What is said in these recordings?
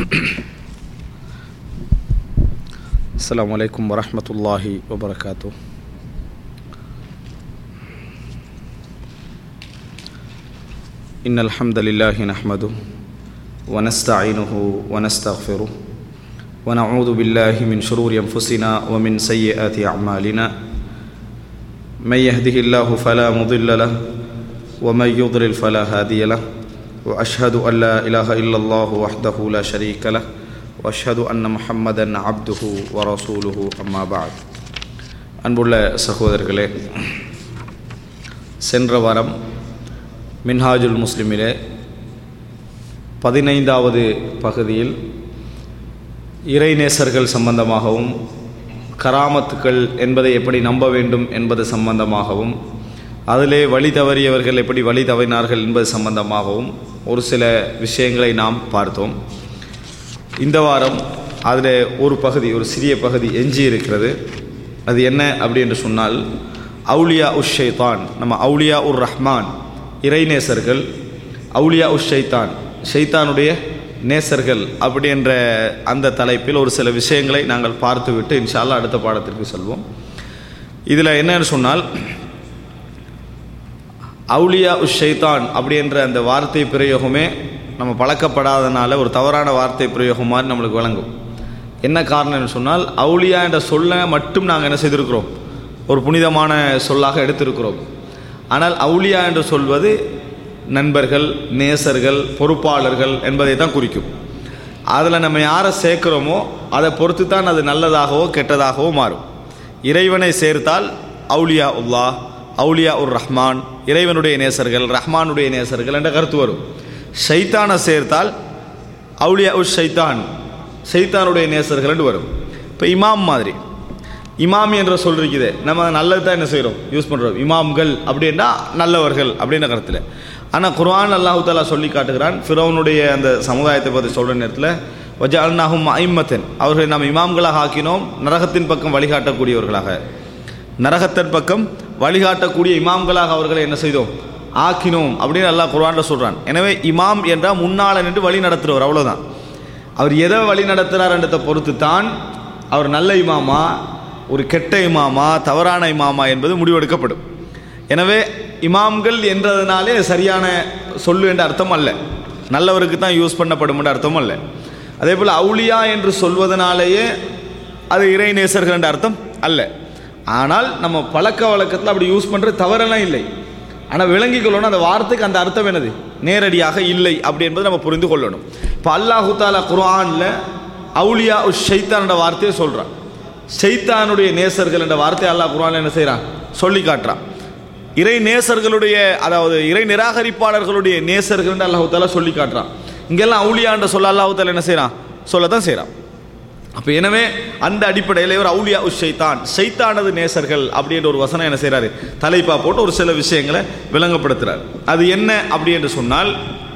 السلام عليكم ورحمة الله وبركاته إن الحمد لله نحمده ونستعينه ونستغفره ونعوذ بالله من شرور أنفسنا ومن سيئات أعمالنا من يهده الله فلا مضل له ومن يضلل فلا هادي له وأشهد أن لا إله إلا الله وحده لا شريك له وأشهد أن محمدا عبده ورسوله أما بعد அன்புள்ள சகோதரர்களே சென்ற வாரம் மின்ஹாஜுல் முஸ்லிமிலே பதினைந்தாவது பகுதியில் இறைநேசர்கள் சம்பந்தமாகவும் கராமத்துக்கள் என்பதை எப்படி நம்ப வேண்டும் என்பது சம்பந்தமாகவும் அதிலே வழி தவறியவர்கள் எப்படி வழி தவறினார்கள் என்பது சம்பந்தமாகவும் ஒரு சில விஷயங்களை நாம் பார்த்தோம் இந்த வாரம் அதில் ஒரு பகுதி ஒரு சிறிய பகுதி எஞ்சி இருக்கிறது அது என்ன அப்படி என்று சொன்னால் அவுலியா உஷ் ஷைத்தான் நம்ம அவுலியா உர் ரஹ்மான் இறைநேசர்கள் அவுலியா உஷ் ஷைத்தான் ஷைத்தானுடைய நேசர்கள் அப்படி என்ற அந்த தலைப்பில் ஒரு சில விஷயங்களை நாங்கள் பார்த்துவிட்டு இன்ஷால்லா அடுத்த பாடத்திற்கு செல்வோம் இதில் என்னன்னு சொன்னால் அவுலியா உஷ் ஷைத்தான் அப்படி என்ற அந்த வார்த்தை பிரயோகமே நம்ம பழக்கப்படாதனால ஒரு தவறான வார்த்தை பிரயோகம் மாதிரி நம்மளுக்கு விளங்கும் என்ன காரணம்னு சொன்னால் அவுலியா என்ற சொல்ல மட்டும் நாங்கள் என்ன செய்திருக்கிறோம் ஒரு புனிதமான சொல்லாக எடுத்திருக்கிறோம் ஆனால் அவுலியா என்று சொல்வது நண்பர்கள் நேசர்கள் பொறுப்பாளர்கள் என்பதை தான் குறிக்கும் அதில் நம்ம யாரை சேர்க்கிறோமோ அதை பொறுத்து தான் அது நல்லதாகவோ கெட்டதாகவோ மாறும் இறைவனை சேர்த்தால் அவுலியா உல்லா அவுலியா உர் ரஹ்மான் இறைவனுடைய நேசர்கள் ரஹ்மானுடைய நேசர்கள் என்ற கருத்து வரும் ஷைத்தானை சேர்த்தால் அவுலியா உஷ் ஷைத்தான் ஷைத்தானுடைய நேசர்கள் என்று வரும் இப்போ இமாம் மாதிரி இமாம் என்ற சொல் இருக்குது நம்ம நல்லது தான் என்ன செய்கிறோம் யூஸ் பண்ணுறோம் இமாம்கள் அப்படின்னா நல்லவர்கள் அப்படின்ற கருத்தில் ஆனால் குர்ஆன் அல்லாஹு தாலா சொல்லி காட்டுகிறான் ஃபிரோனுடைய அந்த சமுதாயத்தை பற்றி சொல்கிற நேரத்தில் வஜால்நாகும் ஐம்மத்தன் அவர்களை நாம் இமாம்களாக ஆக்கினோம் நரகத்தின் பக்கம் வழிகாட்டக்கூடியவர்களாக நரகத்தின் பக்கம் வழிகாட்டக்கூடிய இமாம்களாக அவர்களை என்ன செய்தோம் ஆக்கினோம் அப்படின்னு அல்லாஹ் குர்ஆனில் சொல்கிறான் எனவே இமாம் என்றால் முன்னால் நின்று வழி நடத்துகிறவர் அவ்வளோதான் அவர் எதை வழி நடத்துகிறார்ன்றதை பொறுத்து தான் அவர் நல்ல இமாமா ஒரு கெட்ட இமாமா தவறான இமாமா என்பது முடிவெடுக்கப்படும் எனவே இமாம்கள் என்றதுனாலே சரியான சொல்லு என்ற அர்த்தம் அல்ல நல்லவருக்கு தான் யூஸ் பண்ணப்படும் என்ற அர்த்தம் அல்ல அதே போல் அவுளியா என்று சொல்வதனாலேயே அது இறை நேசர்கள் என்ற அர்த்தம் அல்ல ஆனால் நம்ம பழக்க வழக்கத்தில் அப்படி யூஸ் பண்ணுறது தவறெல்லாம் இல்லை ஆனால் விளங்கிக் கொள்ளணும் அந்த வார்த்தைக்கு அந்த அர்த்தம் என்னது நேரடியாக இல்லை அப்படி என்பதை நம்ம புரிந்து கொள்ளணும் இப்போ அல்லாஹு தாலா குர்ஆனில் அவுலியா உஷ் ஷைத்தான் என்ற வார்த்தையை சொல்கிறான் ஷைத்தானுடைய நேசர்கள் என்ற வார்த்தையை அல்லாஹ் குர்ஆனில் என்ன செய்கிறான் சொல்லி காட்டுறான் இறை நேசர்களுடைய அதாவது இறை நிராகரிப்பாளர்களுடைய நேசர்கள் என்று அல்லாஹு தாலா சொல்லி காட்டுறான் இங்கெல்லாம் அவுலியான்ற சொல்ல அல்லாஹு தாலா என்ன செய்கிறான் சொல்லத்தான் செய்கிறான் அப்போ எனவே அந்த அடிப்படையில் இவர் அவுலியா உஷ் ஷைத்தான் ஷைத்தானது நேசர்கள் அப்படின்ற ஒரு வசனம் என்ன செய்கிறாரு தலைப்பா போட்டு ஒரு சில விஷயங்களை விளங்கப்படுத்துகிறார் அது என்ன அப்படி என்று சொன்னால்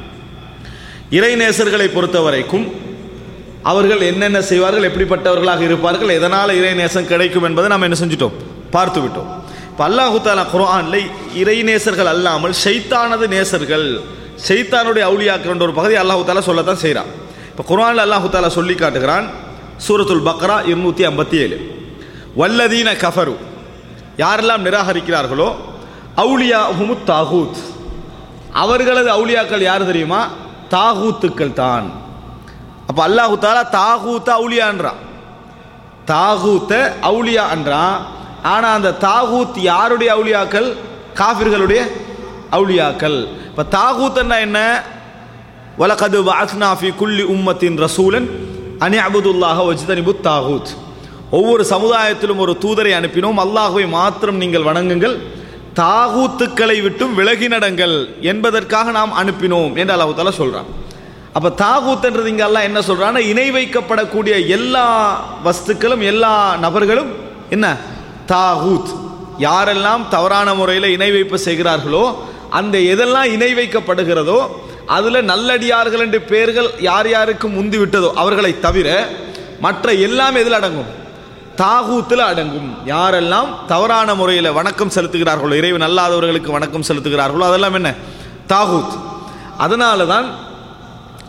இறை நேசர்களை பொறுத்த வரைக்கும் அவர்கள் என்னென்ன செய்வார்கள் எப்படிப்பட்டவர்களாக இருப்பார்கள் எதனால் இறை நேசம் கிடைக்கும் என்பதை நாம் என்ன செஞ்சிட்டோம் பார்த்து விட்டோம் இப்போ அல்லாஹு தாலா குரானில் இறை நேசர்கள் அல்லாமல் ஷைத்தானது நேசர்கள் ஷைத்தானுடைய அவுளியாக்கிற ஒரு பகுதி அல்லாஹு தாலா சொல்லத்தான் செய்கிறான் இப்போ குரானில் அல்லாஹு தாலா சொல்லி காட்டுகிறான் சூரத்துல் பக்ரா இருநூற்றி ஐம்பத்தி ஏழு வல்லதீன கஃபரு யாரெல்லாம் நிராகரிக்கிறார்களோ அவுலியா ஹுமு தாகூத் அவர்களது அவுலியாக்கள் யார் தெரியுமா தாகூத்துக்கள் தான் அப்போ அல்லாஹு தாலா தாகூத்த அவுலியான்றான் தாகூத்த அவுலியான்றான் ஆனால் அந்த தாகூத் யாருடைய அவுலியாக்கள் காஃபிர்களுடைய அவுலியாக்கள் இப்போ தாகூத்தன்னா என்ன வலகது வாஸ்னா ஃபி குல்லி உம்மத்தின் ரசூலன் அனி அபுதுல்லாஹ வஜ்தனிபு தாகூத் ஒவ்வொரு சமுதாயத்திலும் ஒரு தூதரை அனுப்பினோம் அல்லாஹுவை மாத்திரம் நீங்கள் வணங்குங்கள் தாகூத்துக்களை விட்டும் விலகி நடங்கள் என்பதற்காக நாம் அனுப்பினோம் என்று அல்லாஹு தாலா சொல்கிறான் அப்போ தாகூத்துன்றது இங்கே எல்லாம் என்ன சொல்கிறான்னா இணை வைக்கப்படக்கூடிய எல்லா வஸ்துக்களும் எல்லா நபர்களும் என்ன தாகூத் யாரெல்லாம் தவறான முறையில் இணை வைப்பு செய்கிறார்களோ அந்த எதெல்லாம் இணை வைக்கப்படுகிறதோ அதில் நல்லடியார்கள் என்று பெயர்கள் யார் யாருக்கு முந்தி விட்டதோ அவர்களை தவிர மற்ற எல்லாம் எதில் அடங்கும் தாகூத்தில் அடங்கும் யாரெல்லாம் தவறான முறையில் வணக்கம் செலுத்துகிறார்களோ இறைவன் அல்லாதவர்களுக்கு வணக்கம் செலுத்துகிறார்களோ அதெல்லாம் என்ன தாகூத் அதனால தான்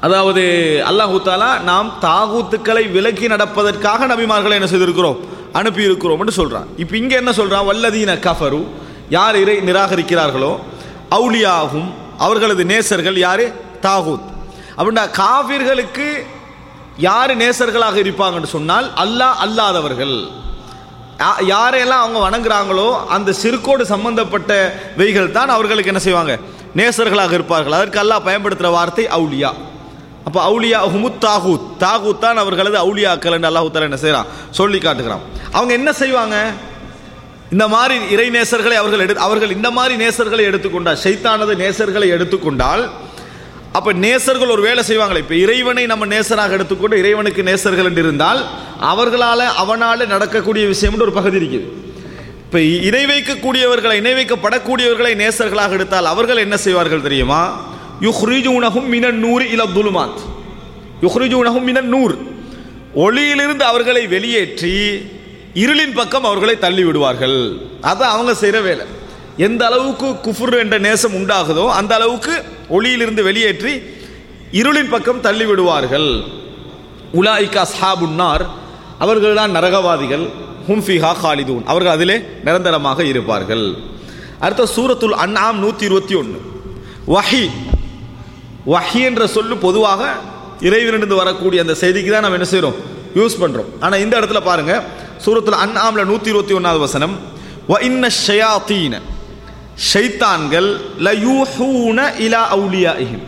அதாவது அல்லாஹு தாலா நாம் தாகூத்துக்களை விலக்கி நடப்பதற்காக நபிமார்களை என்ன செய்திருக்கிறோம் அனுப்பி இருக்கிறோம் என்று சொல்றான் இப்போ இங்க என்ன சொல்றான் வல்லதீன கஃபரு யார் இறை நிராகரிக்கிறார்களோ அவுலியாகும் அவர்களது நேசர்கள் யாரு தாகூத் அப்படின்னா காவிர்களுக்கு யார் நேசர்களாக இருப்பாங்கன்னு சொன்னால் அல்லாஹ் அல்லாதவர்கள் யா- யாரையெல்லாம் அவங்க வணங்குறாங்களோ அந்த சிறுக்கோடு சம்பந்தப்பட்ட வெய்கள் தான் அவர்களுக்கு என்ன செய்வாங்க நேசர்களாக இருப்பார்கள் அதற்கு அல்லாஹ் பயன்படுத்துகிற வார்த்தை அவுலியா அப்போ அவுலியா ஹுமுத் தாகூத் தாகூத் தான் அவர்களது அவுலியாக்கள் என்று அல்லாஹு தாலா என்ன செய்கிறான் சொல்லி காட்டுகிறான் அவங்க என்ன செய்வாங்க இந்த மாதிரி இறை நேசர்களை அவர்கள் எடு அவர்கள் இந்த மாதிரி நேசர்களை எடுத்துக்கொண்டால் ஷைத்தானது நேசர்களை எடுத்துக்கொண்டால் அப்போ நேசர்கள் ஒரு வேலை செய்வாங்களே இப்போ இறைவனை நம்ம நேசராக எடுத்துக்கொண்டு இறைவனுக்கு நேசர்கள் என்று இருந்தால் அவர்களால் அவனால் நடக்கக்கூடிய விஷயம்னு ஒரு பகுதி இருக்குது இப்போ இணை வைக்கக்கூடியவர்களை இணை வைக்கப்படக்கூடியவர்களை நேசர்களாக எடுத்தால் அவர்கள் என்ன செய்வார்கள் தெரியுமா யுஹ்ரிஜூனஹும் மினன் நூறு இல துலுமாத் யுஹ்ரிஜூனஹும் மினன் நூர் ஒளியிலிருந்து அவர்களை வெளியேற்றி இருளின் பக்கம் அவர்களை தள்ளி விடுவார்கள் அதான் அவங்க செய்கிற வேலை எந்த அளவுக்கு குஃபுர் என்ற நேசம் உண்டாகுதோ அந்த அளவுக்கு ஒளியிலிருந்து வெளியேற்றி இருளின் பக்கம் தள்ளி விடுவார்கள் உலாய்கா அஸ்ஹாபுன்னார் அவர்கள்தான் நரகவாதிகள் ஹும் ஃபிஹா காலிதூன் அவர்கள் அதிலே நிரந்தரமாக இருப்பார்கள் அடுத்த சூரத்துல் அன்ஆம் நூற்றி இருபத்தி ஒன்று வஹி வஹி என்ற சொல்லு பொதுவாக இறைவனிருந்து வரக்கூடிய அந்த செய்திக்கு தான் நம்ம என்ன செய்கிறோம் யூஸ் பண்ணுறோம் ஆனால் இந்த இடத்துல பாருங்க சூரத்தில் அன்ஆம்ல நூற்றி இருபத்தி ஒன்றாவது வசனம் வ இன்ன ஷயாத்தீன ஷைத்தான்கள் லயூஹூன இலா அவுலியாஇஹிம்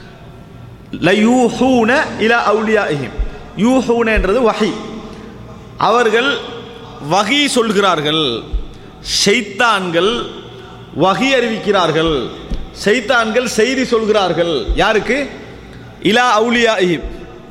லயூஹூன இலா அவுலியாஇஹிம் யூஹூனன்றது வஹி அவர்கள் வகி சொல்கிறார்கள் ஷைத்தான்கள் வகி அறிவிக்கிறார்கள் ஷைத்தான்கள் செய்தி சொல்கிறார்கள் யாருக்கு இலா அவுலியாஇஹிம்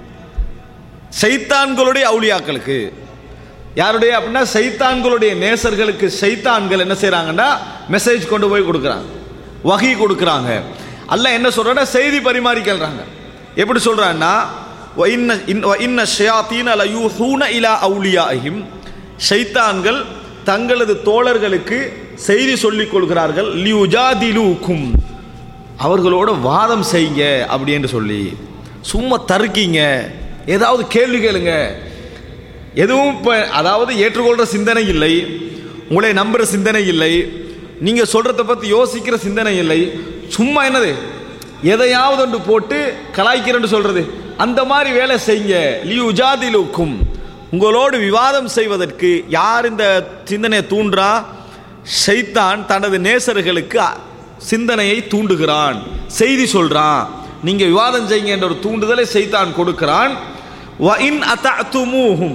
சைத்தான்களுடைய அவுலியாக்களுக்கு யாருடைய அப்படின்னா சைத்தான்களுடைய நேசர்களுக்கு சைத்தான்கள் என்ன செய்றாங்கன்னா மெசேஜ் கொண்டு போய் கொடுக்குறாங்க வகி கொடுக்குறாங்க அல்லாஹ் என்ன சொல்றான்னா செய்தி பரிமாறிக்கிறாங்க எப்படி சொல்றான்னா "வ இன்ன- இன்- வ இன்ன ஷயாத்தீன லயூஹூன இலா அவுலியாஹிம் ஷைத்தான்கள் தங்களது தோழர்களுக்கு செய்தி சொல்லிக் கொள்கிறார்கள் லியுஜாதிலூக்கும் அவர்களோட வாதம் செய்யுங்க அப்படின்னு சொல்லி சும்மா தருக்கீங்க ஏதாவது கேள்வி கேளுங்க எதுவும் இப்போ அதாவது ஏற்றுக்கொள்கிற சிந்தனை இல்லை உங்களை நம்புகிற சிந்தனை இல்லை நீங்கள் சொல்கிறத பற்றி யோசிக்கிற சிந்தனை இல்லை சும்மா என்னது எதையாவது ஒன்று போட்டு கலாய்க்கிறேன்னு சொல்கிறது அந்த மாதிரி வேலை செய்யுங்க லியூ உஜாதிலுக்கும் உங்களோடு விவாதம் செய்வதற்கு யார் இந்த சிந்தனையை தூண்டுறா ஷைத்தான் தனது நேசர்களுக்கு அ- சிந்தனையை தூண்டுகிறான் செய்தி சொல்றான் நீங்க விவாதம் செய்யுங்க என்ற ஒரு தூண்டுதலை சைத்தான் கொடுக்கிறான் வ இன் அத்தஅத்துமூஹும்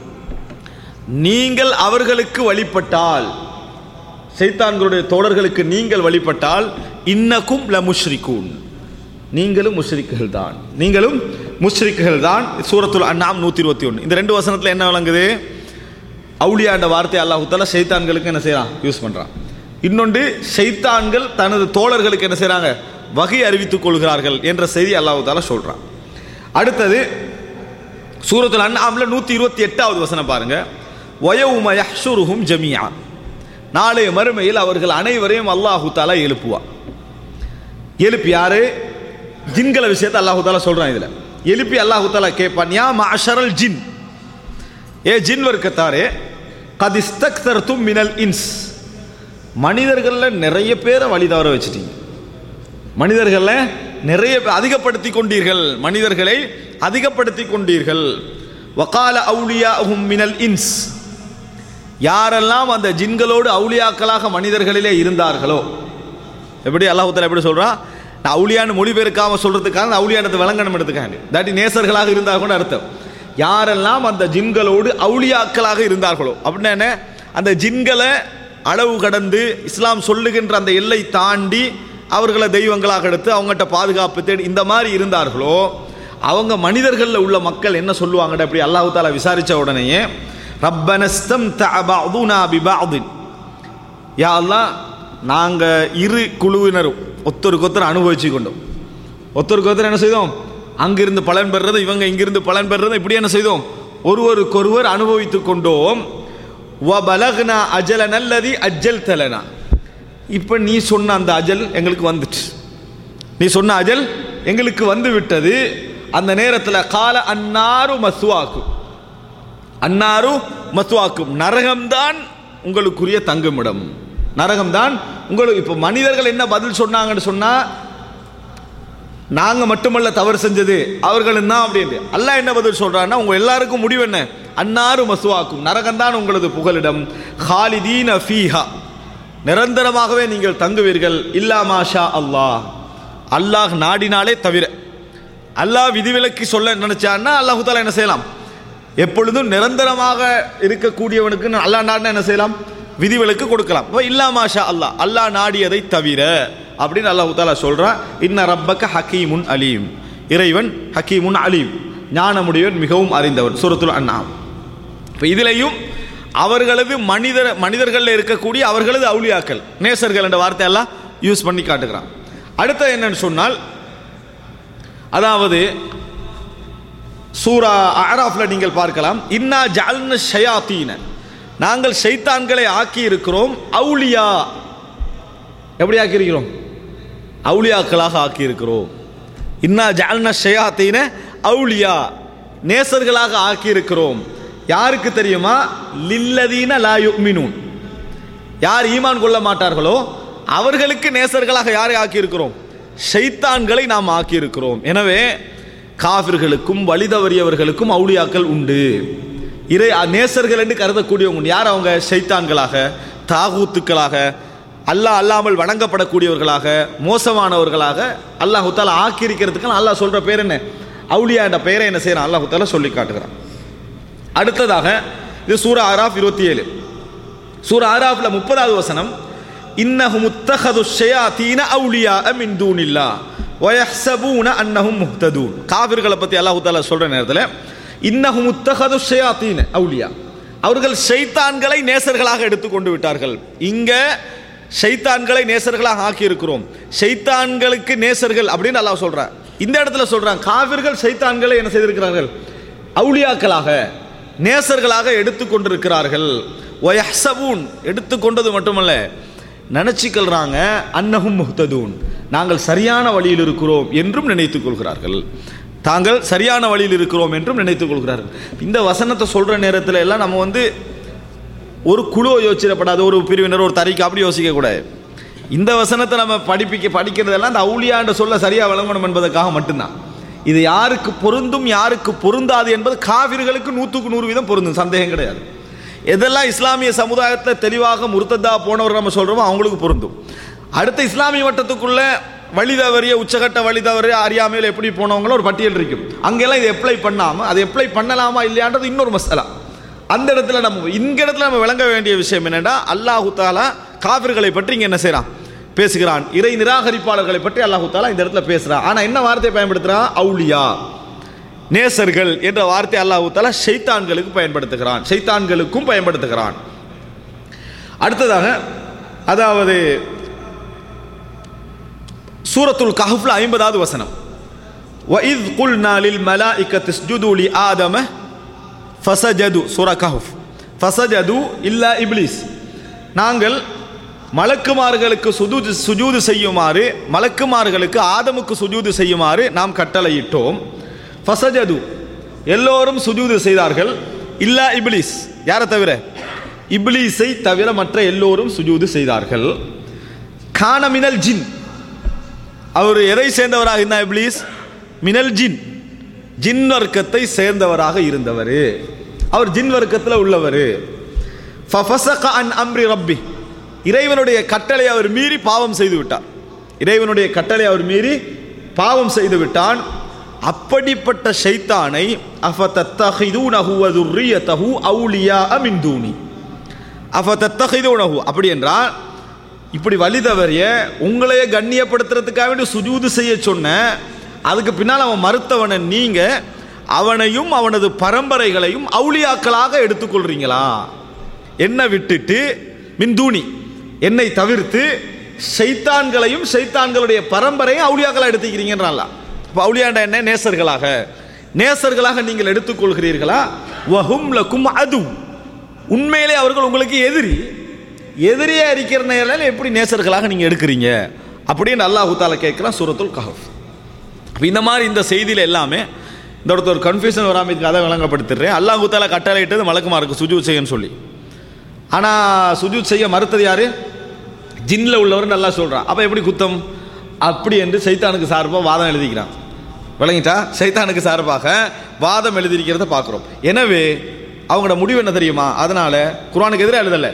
நீங்கள் அவர்களுக்கு வழிபட்டால் சைத்தான்களுடைய தோழர்களுக்கு நீங்கள் வழிபட்டால் இன்னக்கும் ல முஷ்ரிகூன் நீங்களும் முஷ்ரிக்குகள் தான் நீங்களும் முஷ்ரிக்குகள் தான் சூரத்துல் அண்ணாம் நூற்றி இருபத்தி ஒன்று இந்த ரெண்டு வசனத்தில் என்ன விளங்குது அவுலியாண்ட வார்த்தை அல்லாஹு தாலா ஷைத்தான்களுக்கு என்ன செய்கிறான் யூஸ் பண்ணுறான் இன்னொன்று ஷைத்தான்கள் தனது தோழர்களுக்கு என்ன செய்கிறாங்க வகை அறிவித்துக் கொள்கிறார்கள் என்ற செய்தி அல்லாஹு தாலா சொல்கிறான் அடுத்தது சூரத்துல் அன்ஆம்ல நூற்றி இருபத்தி எட்டாவது வசனம் பாருங்க வயவும யஹ்ஷுருஹும் ஜமியா நாளைய மறுமையில் அவர்கள் அனைவரையும் அல்லாஹு தாலா எழுப்புவான் எழுப்பி யாரு ஜின்களை விஷயத்தை அல்லாஹு தாலா சொல்றான் இதுல எழுப்பி அல்லாஹு தாலா கேட்பான் யா மாஷரல் ஜின் ஏ ஜின் வர்க்கத்தாரே கதிஸ்தக்தர்த்தும் மினல் இன்ஸ் மனிதர்களில் நிறைய பேரை வழி தவற வச்சிட்டீங்க மனிதர்களில் நிறைய பே- அதிகப்படுத்தி கொண்டீர்கள் மனிதர்களை அதிகப்படுத்தி கொண்டீர்கள் வகால அவுலியா மினல் இன்ஸ் யாரெல்லாம் அந்த ஜின்களோடு அவுலியாக்களாக மனிதர்களிலே இருந்தார்களோ எப்படி அல்லாஹுத்தலா எப்படி சொல்றான் நான் அவுலியான்னு மொழிபெயர்க்காம சொல்றதுக்காக அந்த அவுலியானது விளங்கணும் எடுத்துக்காங்க தாட்டி நேசர்களாக இருந்தால் கூட அர்த்தம் யாரெல்லாம் அந்த ஜின்களோடு அவுலியாக்களாக இருந்தார்களோ அப்படின்னா என்ன அந்த ஜின்களை அளவு கடந்து இஸ்லாம் சொல்லுகின்ற அந்த எல்லை தாண்டி அவர்களை தெய்வங்களாக எடுத்து அவங்ககிட்ட பாதுகாப்பு தேடி இந்த மாதிரி இருந்தார்களோ அவங்க மனிதர்களில் உள்ள மக்கள் என்ன சொல்லுவாங்கடா அப்படி அல்லாஹு தாலா விசாரிச்ச உடனேயே ரப்பனஸ்தம் தஅபதுனா பிபஅதின் யா அல்லாஹ் நாங்கள் இரு குழுவினரும் ஒருத்தருக்கு ஒருத்தர் அனுபவிச்சு கொண்டோம் ஒருத்தருக்கு ஒருத்தர் என்ன செய்தோம் அங்கிருந்து பலன் பெறுறது இவங்க இங்கிருந்து பலன் பெறுறது இப்படி என்ன செய்தோம் ஒருவருக்கொருவர் அனுபவித்து கொண்டோம் வபலக்னா அஜல நல்லதி அஜல் தலனா இப்போ நீ சொன்ன அந்த அஜல் எங்களுக்கு வந்துட்டு நீ சொன்ன அஜல் எங்களுக்கு வந்து விட்டது அந்த நேரத்தில் கால அன்னாரு மசுவாக்கும் அன்னாரு மத்துவாக்கும் நரகம்தான் உங்களுக்குரிய தங்குமிடம் நரகம்தான் உங்களுக்கு இப்போ மனிதர்கள் என்ன பதில் சொன்னாங்கன்னு சொன்னா நாங்க மட்டுமல்ல தவறு செஞ்சது அவர்களும் தான் அப்படின்னு அல்லாஹ் என்ன பதில் சொல்றான்னா உங்க எல்லாருக்கும் முடிவு என்ன அன்னாரு மசுவாக்கும் நரகம்தான் உங்களது புகலிடம் ஹாலிதீன ஃபீஹா நிரந்தரமாகவே நீங்கள் தங்குவீர்கள் இல்லா மாஷா அல்லாஹ் அல்லாஹ் நாடினாலே தவிர அல்லாஹ் விதிவிலக்கு சொல்ல நினைச்சான்னா அல்லாஹு தாலா என்ன செய்யலாம் எப்பொழுதும் நிரந்தரமாக இருக்கக்கூடியவனுக்கு அல்லாஹ் நாடினா என்ன செய்யலாம் விதிவிலக்கு கொடுக்கலாம் அப்ப இல்லா மாஷா அல்லாஹ் அல்லாஹ் நாடியதை தவிர அப்படின்னு அல்லாஹு தாலா சொல்றான் இன்ன ரப்பக்க ஹக்கீமுன் அலீம் இறைவன் ஹக்கீமுன் அலீம் ஞானமுடையவன் மிகவும் அறிந்தவன் சூரத்துல் அண்ணாம் இப்போ இதுலேயும் அவர்களது மனிதர் மனிதர்களில் இருக்கக்கூடிய அவர்களது அவுளியாக்கள் நேசர்கள் என்ற வார்த்தையெல்லாம் யூஸ் பண்ணி காட்டுகிறான் அடுத்து என்னன்னு சொன்னால் அதாவது சூரா அராஃப்ல நீங்கள் பார்க்கலாம் இன்னா ஜால்ன ஷயாத்தீன நாங்கள் ஷைத்தான்களை ஆக்கி இருக்கிறோம் அவுலியா எப்படி ஆக்கி இருக்கிறோம் அவுலியாக்களாக ஆக்கி இருக்கிறோம் இன்னா ஜால்ன ஷயாத்தீன அவுலியா நேசர்களாக ஆக்கி இருக்கிறோம் யாருக்கு தெரியுமா லில்லதீன லா யுமினூன் யார் ஈமான் கொள்ள மாட்டார்களோ அவர்களுக்கு நேசர்களாக யாரை ஆக்கியிருக்கிறோம் ஷைத்தான்களை நாம் ஆக்கியிருக்கிறோம் எனவே காஃபிர்களுக்கும் வழி தவறியவர்களுக்கும் அவுளியாக்கள் உண்டு இறை நேசர்கள் என்று கருதக்கூடியவங்க உண்டு. யார் அவங்க ஷைத்தான்களாக தாகூத்துக்களாக அல்லாஹ் அல்லாமல் வணங்கப்படக்கூடியவர்களாக மோசமானவர்களாக அல்லாஹு தாலா ஆக்கியிருக்கிறதுக்கு அல்லாஹ் சொல்ற பேர் என்ன அவுலியா என்ற பெயரை என்ன செய்யறான் அல்லாஹு தாலா சொல்லி காட்டுகிறான் அடுத்ததாக இது சூரா ஆராஃப் இருபத்தி ஏழு சூரா ஆராஃப்ல முப்பதாவது வசனம் இன்னஹும் முத்தஹது ஷயாத்தீன அவுலியா மின் தூனில்லா வயஹ்சபூன அன்னஹும் முஹ்ததூன் காஃபிர்களை பத்தி அல்லாஹ் தஆலா சொல்ற நேரத்தில் இன்னஹும் முத்தஹது ஷயாத்தீன அவுலியா அவர்கள் ஷைத்தான்களை நேசர்களாக எடுத்துக்கொண்டு விட்டார்கள் இங்க ஷைத்தான்களை நேசர்களாக ஆக்கி இருக்கிறோம் ஷைத்தான்களுக்கு நேசர்கள் அப்படின்னு அல்லாஹ் சொல்றான் இந்த இடத்துல சொல்றான் காவிர்கள் ஷைத்தான்களை என்ன செய்திருக்கிறார்கள் அவுலியாக்களாக நேசர்களாக எடுத்துக்கொண்டிருக்கிறார்கள் ஒயஹ்சபூன் எடுத்துக்கொண்டது மட்டுமல்ல நினைச்சுக்கொள்றாங்க அன்னஹும் முஹ்ததூன் நாங்கள் சரியான வழியில் இருக்கிறோம் என்றும் நினைத்துக் கொள்கிறார்கள் தாங்கள் சரியான வழியில் இருக்கிறோம் என்றும் நினைத்துக் கொள்கிறார்கள் இந்த வசனத்தை சொல்ற நேரத்தில் எல்லாம் நம்ம வந்து ஒரு குழுவை யோசிச்சிடப்படாது ஒரு பிரிவினர் ஒரு தறிக்கு அப்படி யோசிக்க கூடாது இந்த வசனத்தை நம்ம படிப்பிக்க படிக்கிறதெல்லாம் அந்த அவுளியான்ற சொல்ல சரியா விளங்கணும் என்பதற்காக மட்டும்தான் இது யாருக்கு பொருந்தும் யாருக்கு பொருந்தாது என்பது காவிர்களுக்கு நூற்றுக்கு நூறு வீதம் பொருந்தும் சந்தேகம் கிடையாது எதெல்லாம் இஸ்லாமிய சமுதாயத்தில் தெளிவாக முர்த்ததா போனவர் நம்ம சொல்றோமோ அவங்களுக்கு பொருந்தும் அடுத்த இஸ்லாமிய வட்டத்துக்குள்ள வழி தவறிய உச்சகட்ட வழி தவறிய அறியாமையில் எப்படி போனவங்களும் ஒரு பட்டியல் இருக்கும் அங்கெல்லாம் இதை அப்ளை பண்ணாமல் அதை அப்ளை பண்ணலாமா இல்லையான்றது இன்னொரு மசாலா அந்த இடத்துல நம்ம இந்த இடத்துல நம்ம விளங்க வேண்டிய விஷயம் என்னன்னா அல்லாஹு தாலா காவிர்களை பற்றி இங்க என்ன செய்றான் பேசுகிறான் இறை நிராகரிப்பாளர்களை பற்றி அல்லாஹு தாலா இந்த இடத்துல பேசுறான் ஆனா என்ன வார்த்தையை பயன்படுத்துறான் அவுலியா நேசர்கள் என்ற வார்த்தை அல்லாஹு தாலா ஷைத்தான்களுக்கு பயன்படுத்துகிறான் ஷைத்தான்களுக்கும் பயன்படுத்துகிறான் அடுத்ததாக அதாவது சூரத்துல் கஹஃப்ல ஐம்பதாவது வசனம் وَإِذْ قُلْنَا لِلْمَلَائِكَةِ اسْجُدُوا لِآدَمَ ஃபசஜது சூரா கஹஃப் ஃபசஜது இல்லா இப்லீஸ் நாங்கள் மலக்குமார்களுக்கு சுஜூது சுஜூது செய்யுமாறு மலக்குமார்களுக்கு ஆதமுக்கு சுஜூது செய்யுமாறு நாம் கட்டளையிட்டோம் ஃபசஜது எல்லோரும் சுஜூது செய்தார்கள் இல்லா இப்லீஸ் யாரை தவிர இப்லீஸை தவிர மற்ற எல்லோரும் சுஜூது செய்தார்கள் கான மினல் ஜின் அவர் எதை சேர்ந்தவராக இருந்தார் இப்லீஸ் மினல் ஜின் ஜின் வர்க்கத்தை சேர்ந்தவராக இருந்தவர் அவர் ஜின் வர்க்கத்தில் உள்ளவர் ஃபஃபஸக அன் அம்ரி ரப்பி இறைவனுடைய கட்டளை அவர் மீறி பாவம் செய்து விட்டார் இறைவனுடைய கட்டளை அவர் மீறி பாவம் செய்து விட்டான் அப்படிப்பட்ட ஷைத்தானை அஃபதத்தஹிதூனஹு வ துர்ரியதஹு அவுலியா மின் தூனி அஃபதத்தஹிதூனஹு அப்படி என்றால் இப்படி வழி தவறிய உங்களையே கண்ணியப்படுத்துறதுக்காக வேண்டி சுஜூது செய்ய சொன்ன அதுக்கு பின்னால் அவன் மறுத்தவனை நீங்க அவனையும் அவனது பரம்பரைகளையும் அவுளியாக்களாக எடுத்துக்கொள்றீங்களா என்னை விட்டுட்டு மின்தூணி என்னை தவிர்த்து ஷைத்தான்களையும் ஷைத்தான்களுடைய பரம்பரையும் அவுளியாக்களா எடுத்துக்கிறீங்கன்றான்ல இப்போ அவுளியாண்டா என்ன நேசர்களாக நேசர்களாக நீங்கள் எடுத்துக்கொள்கிறீர்களா வஹும் லக்கும் அது உண்மையிலே அவர்கள் உங்களுக்கு எதிரி எதிரியா இருக்கிற நேரில் எப்படி நேசர்களாக நீங்க எடுக்கிறீங்க அப்படின்னு அல்லாஹு தாலா கேட்கிறான் சூரத்துல் கஹஃப் அப்ப இந்த மாதிரி இந்த செய்தியில் எல்லாமே இந்த இடத்துல ஒரு கன்ஃபியூஷன் வராமல் அதை விளங்கப்படுத்திடுறேன் அல்லாஹு தாலா கட்டளையிட்டது மலக்குமாருக்கு சுஜூத் செய்யன்னு சொல்லி ஆனால் சுஜூத் செய்ய மறுத்தது யாரு ஜின்ல உள்ளவர் நல்லா சொல்கிறான் அப்போ எப்படி குத்தம் அப்படி என்று சைத்தானுக்கு சார்பாக வாதம் எழுதிக்கிறான் விளங்கிட்டா சைத்தானுக்கு சார்பாக வாதம் எழுதியிருக்கிறத பார்க்குறோம் எனவே அவங்களோட முடிவு என்ன தெரியுமா அதனால குர்ஆனுக்கு எதிராக எழுதலை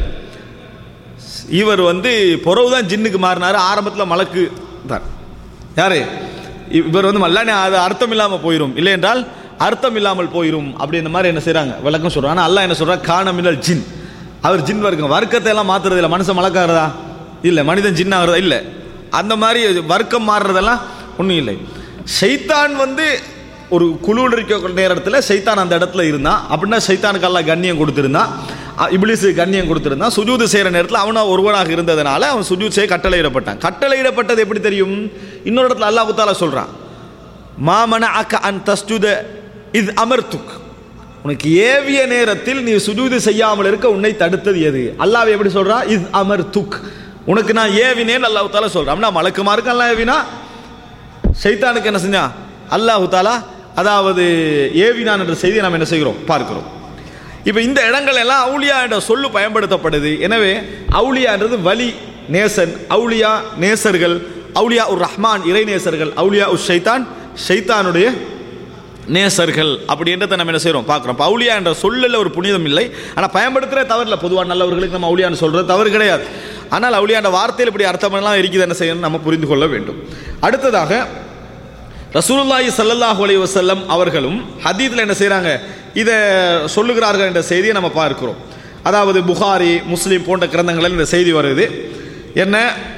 இவர் வந்து பொறவு தான் ஜின்னுக்கு மாறினாரு ஆரம்பத்தில் மலக்கு தான் யாரு இவர் வந்து மல்லானே அது அர்த்தம் இல்லாமல் போயிடும் இல்லை என்றால் அர்த்தம் இல்லாமல் போயிடும் அப்படின்ற மாதிரி என்ன செய்றாங்க விளக்கம் சொல்றாங்க ஆனால் அல்லாஹ் என்ன சொல்றா காண மின்னல் ஜின் அவர் ஜின் வர்க்கம் வர்க்கத்தை எல்லாம் மாத்துறது இல்லை மனுஷன் மலக்காகிறதா இல்லை மனிதன் ஜின் ஆகிறதா இல்லை அந்த மாதிரி வர்க்கம் மாறுறதெல்லாம் ஒன்றும் இல்லை ஷைத்தான் வந்து ஒரு குழுவில் இருக்க நேரத்தில் சைத்தான் அந்த இடத்துல இருந்தான் அப்படின்னா சைத்தானுக்கு எல்லாம் கண்ணியம் கொடுத்திருந்தான் அ- இப்லீஸுக்கு கண்ணியம் கொடுத்திருந்தான் சுஜூது செய்கிற நேரத்தில் அவனா ஒருவனாக இருந்ததுனால அவன் சுஜூத் செய்ய கட்டளையிடப்பட்டான் கட்டளையிடப்பட்டது எப்படி தெரியும் இன்னொரு இடத்துல அல்லாஹ் தாலா சொல்றான் மாமன அக்க அன் தஸ்ஜுத இது அமர்த்துக் உனக்கு ஏவிய நேரத்தில் நீ சுஜூது செய்யாமல் இருக்க உன்னை தடுத்தது எது அல்லாஹ் எப்படி சொல்றா இது அமர்துக் உனக்கு நான் ஏவினேன் அல்லாஹ் தாலா சொல்றான் அப்படின்னா மலக்குமாருக்கு அல்லாஹ் ஏவினா ஷைத்தானுக்கு என்ன செஞ்சான் அல்லாஹு தாலா அதாவது ஏவினான் என்ற செய்தியை நாம் என்ன செய்கிறோம் பார்க்கிறோம் இப்போ இந்த இடங்கள் எல்லாம் அவுலியா என்ற சொல்லு பயன்படுத்தப்படுது எனவே அவுலியான்றது வலி நேசன் அவுலியா நேசர்கள் அவுலியா உர் ரஹ்மான் இறை நேசர்கள் அவுலியா உர் ஷைத்தான் ஷைத்தானுடைய நேசர்கள் அப்படின்றத நம்ம என்ன செய்கிறோம் பார்க்குறோம் இப்போ அவுலியா என்ற சொல்லில் ஒரு புனிதம் இல்லை ஆனால் பயன்படுத்துகிற தவறில்ல பொதுவாக நல்லவர்களுக்கு நம்ம அவுலியான்னு சொல்கிறது தவறு கிடையாது ஆனால் அவுலியான்ற வார்த்தையில் இப்படி அர்த்தமெல்லாம் இருக்குது என்ன செய்யணும் நம்ம புரிந்து கொள்ள வேண்டும் அடுத்ததாக ரசூலுல்லாஹி ஸல்லல்லாஹு அலைஹி வஸல்லம் அவர்களும் ஹதீத்தில் என்ன செய்கிறாங்க இதை சொல்லுகிறார்கள் என்ற செய்தியை நம்ம பார்க்கிறோம் அதாவது புகாரி முஸ்லீம் போன்ற கிரந்தங்களில் இந்த செய்தி வருது என்ன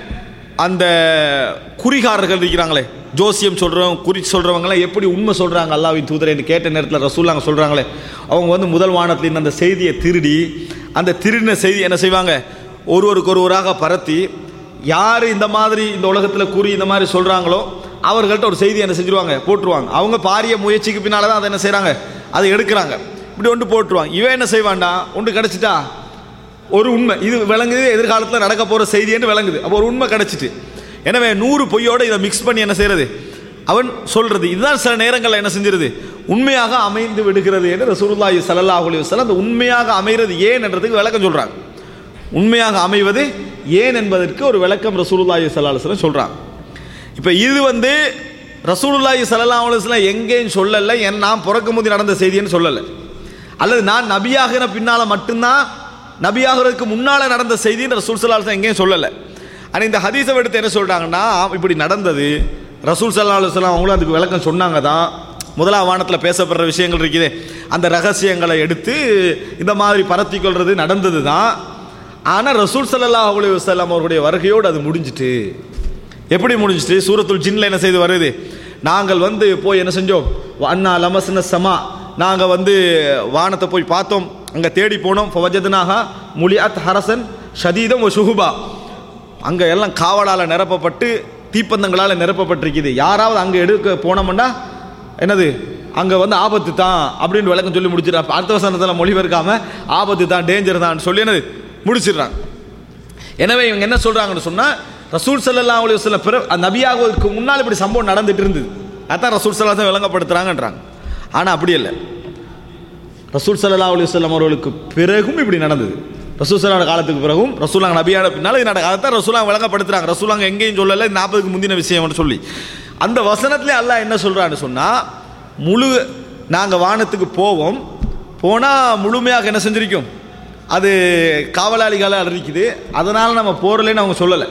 அந்த குறிகாரர்கள் இருக்கிறாங்களே ஜோசியம் சொல்கிறவங்க குறி சொல்கிறவங்களாம் எப்படி உண்மை சொல்கிறாங்க அல்லாவின் தூதரை என்று கேட்ட நேரத்தில் ரசூல்லாங்க சொல்கிறாங்களே அவங்க வந்து முதல் வானத்தில் அந்த செய்தியை திருடி அந்த திருடின செய்தி என்ன செய்வாங்க ஒருவருக்கு ஒருவராக பரத்தி யார் இந்த மாதிரி இந்த உலகத்தில் கூறி இந்த மாதிரி சொல்கிறாங்களோ அவர்கள்ட்ட ஒரு செய்தி என்ன செஞ்சுருவாங்க போட்டுருவாங்க அவங்க பாரிய முயற்சிக்கு பின்னால் தான் அதை என்ன செய்கிறாங்க அதை எடுக்கிறாங்க இப்படி ஒன்று போட்டுருவாங்க இவன் என்ன செய்வான்டா ஒன்று கிடச்சிட்டா ஒரு உண்மை இது விளங்குது எதிர்காலத்தில் நடக்க போகிற செய்தி என்று விளங்குது அப்போ ஒரு உண்மை கிடச்சிட்டு எனவே நூறு பொய்யோடு இதை மிக்ஸ் பண்ணி என்ன செய்கிறது அவன் சொல்றது இதுதான் சில நேரங்களில் என்ன செஞ்சிருது உண்மையாக அமைந்து விடுகிறது என்று ரசூலுல்லாஹி ஸல்லல்லாஹு அலைஹி வஸல்லம் அந்த உண்மையாக அமைகிறது ஏன் என்றதுக்கு விளக்கம் சொல்றாங்க உண்மையாக அமைவது ஏன் என்பதற்கு ஒரு விளக்கம் ரசூலுல்லாஹி ஸல்லல்லாஹு அலைஹி வஸல்லம் சொல்றாங்க இப்போ இது வந்து ரசூலுல்லாஹி ஸல்லல்லாஹு அலைஹி வஸல்லம் எங்கேயும் சொல்லலை என் நான் பிறக்கும் போது நடந்த செய்தின்னு சொல்லலை அல்லது நான் நபியாகிற பின்னால மட்டும்தான் நபியாகிறதுக்கு முன்னால நடந்த செய்தின்னு ரசூல் ஸல்லல்லாஹு அலைஹி வஸல்லம் எங்கேயும் சொல்லலை ஆனால் இந்த ஹதீஸை எடுத்து என்ன சொல்றாங்கன்னா இப்படி நடந்தது ரசூல் ஸல்லல்லாஹு அலைஹி வஸல்லம் அவங்களும் அதுக்கு விளக்கம் சொன்னாங்க தான் முதலாம் வானத்தில் பேசப்படுற விஷயங்கள் இருக்குதே அந்த ரகசியங்களை எடுத்து இந்த மாதிரி பரத்தி கொள்றது நடந்தது தான் ஆனால் ரசூல் ஸல்லல்லாஹு அலைஹி வஸல்லம் அவருடைய வருகையோடு அது முடிஞ்சிட்டு எப்படி முடிஞ்சிட்டு சூரத்துல் ஜின்ல என்ன செய்து வருது நாங்கள் வந்து போய் என்ன செஞ்சோம் அண்ணா லமஸ்ன சமா நாங்கள் வந்து வானத்தை போய் பார்த்தோம் அங்கே தேடி போனோம் ஃபவஜத்னாஹா முலியாத் ஹரசன் ஷதீதம் ஒ சுஹுபா அங்கே எல்லாம் காவலால் நிரப்பப்பட்டு தீப்பந்தங்களால் நிரப்பப்பட்டிருக்குது யாராவது அங்கே எடுக்க போனோம்னா என்னது அங்கே வந்து ஆபத்து தான் அப்படின்னு விளக்கம் சொல்லி முடிச்சிடறான் அடுத்த வசனத்தில் மொழிபெயர்க்காம ஆபத்து தான் டேஞ்சர் தான் சொல்லி என்னது முடிச்சிடுறாங்க எனவே இவங்க என்ன சொல்றாங்கன்னு சொன்னா ரசூல் ஸல்லல்லாஹு அலைஹி வஸல்லம் பிற அந்த நபியாகுவதற்கு முன்னால் இப்படி சம்பவம் நடந்துட்டு இருந்தது அதான் ரசூல் ஸல்லல்லாஹு அலைஹி வஸல்லம் விளங்கப்படுத்துறாங்கன்றாங்க ஆனா அப்படி இல்லை ரசூல் ஸல்லல்லாஹு அலைஹி வஸல்லம் அவர்களுக்கு பிறகும் இப்படி நடந்தது ரசூல் ஸல்லல்லாஹு காலத்துக்கு பிறகும் ரசூலாங்க நபியான பின்னால் இது நடக்க அதான் ரசூலாங்க விளங்கப்படுத்துறாங்க ரசூலாங்க எங்கேயும் சொல்லலை இது நாற்பதுக்கு முந்தின விஷயம்னு சொல்லி அந்த வசனத்திலே அல்லாஹ் என்ன சொல்றான்னு சொன்னா முழு நாங்கள் வானத்துக்கு போவோம் போனால் முழுமையாக என்ன செஞ்சிருக்கோம் அது காவலாளிகளால் அறிவிக்குது அதனால் நம்ம போறலைன்னு அவங்க சொல்லலை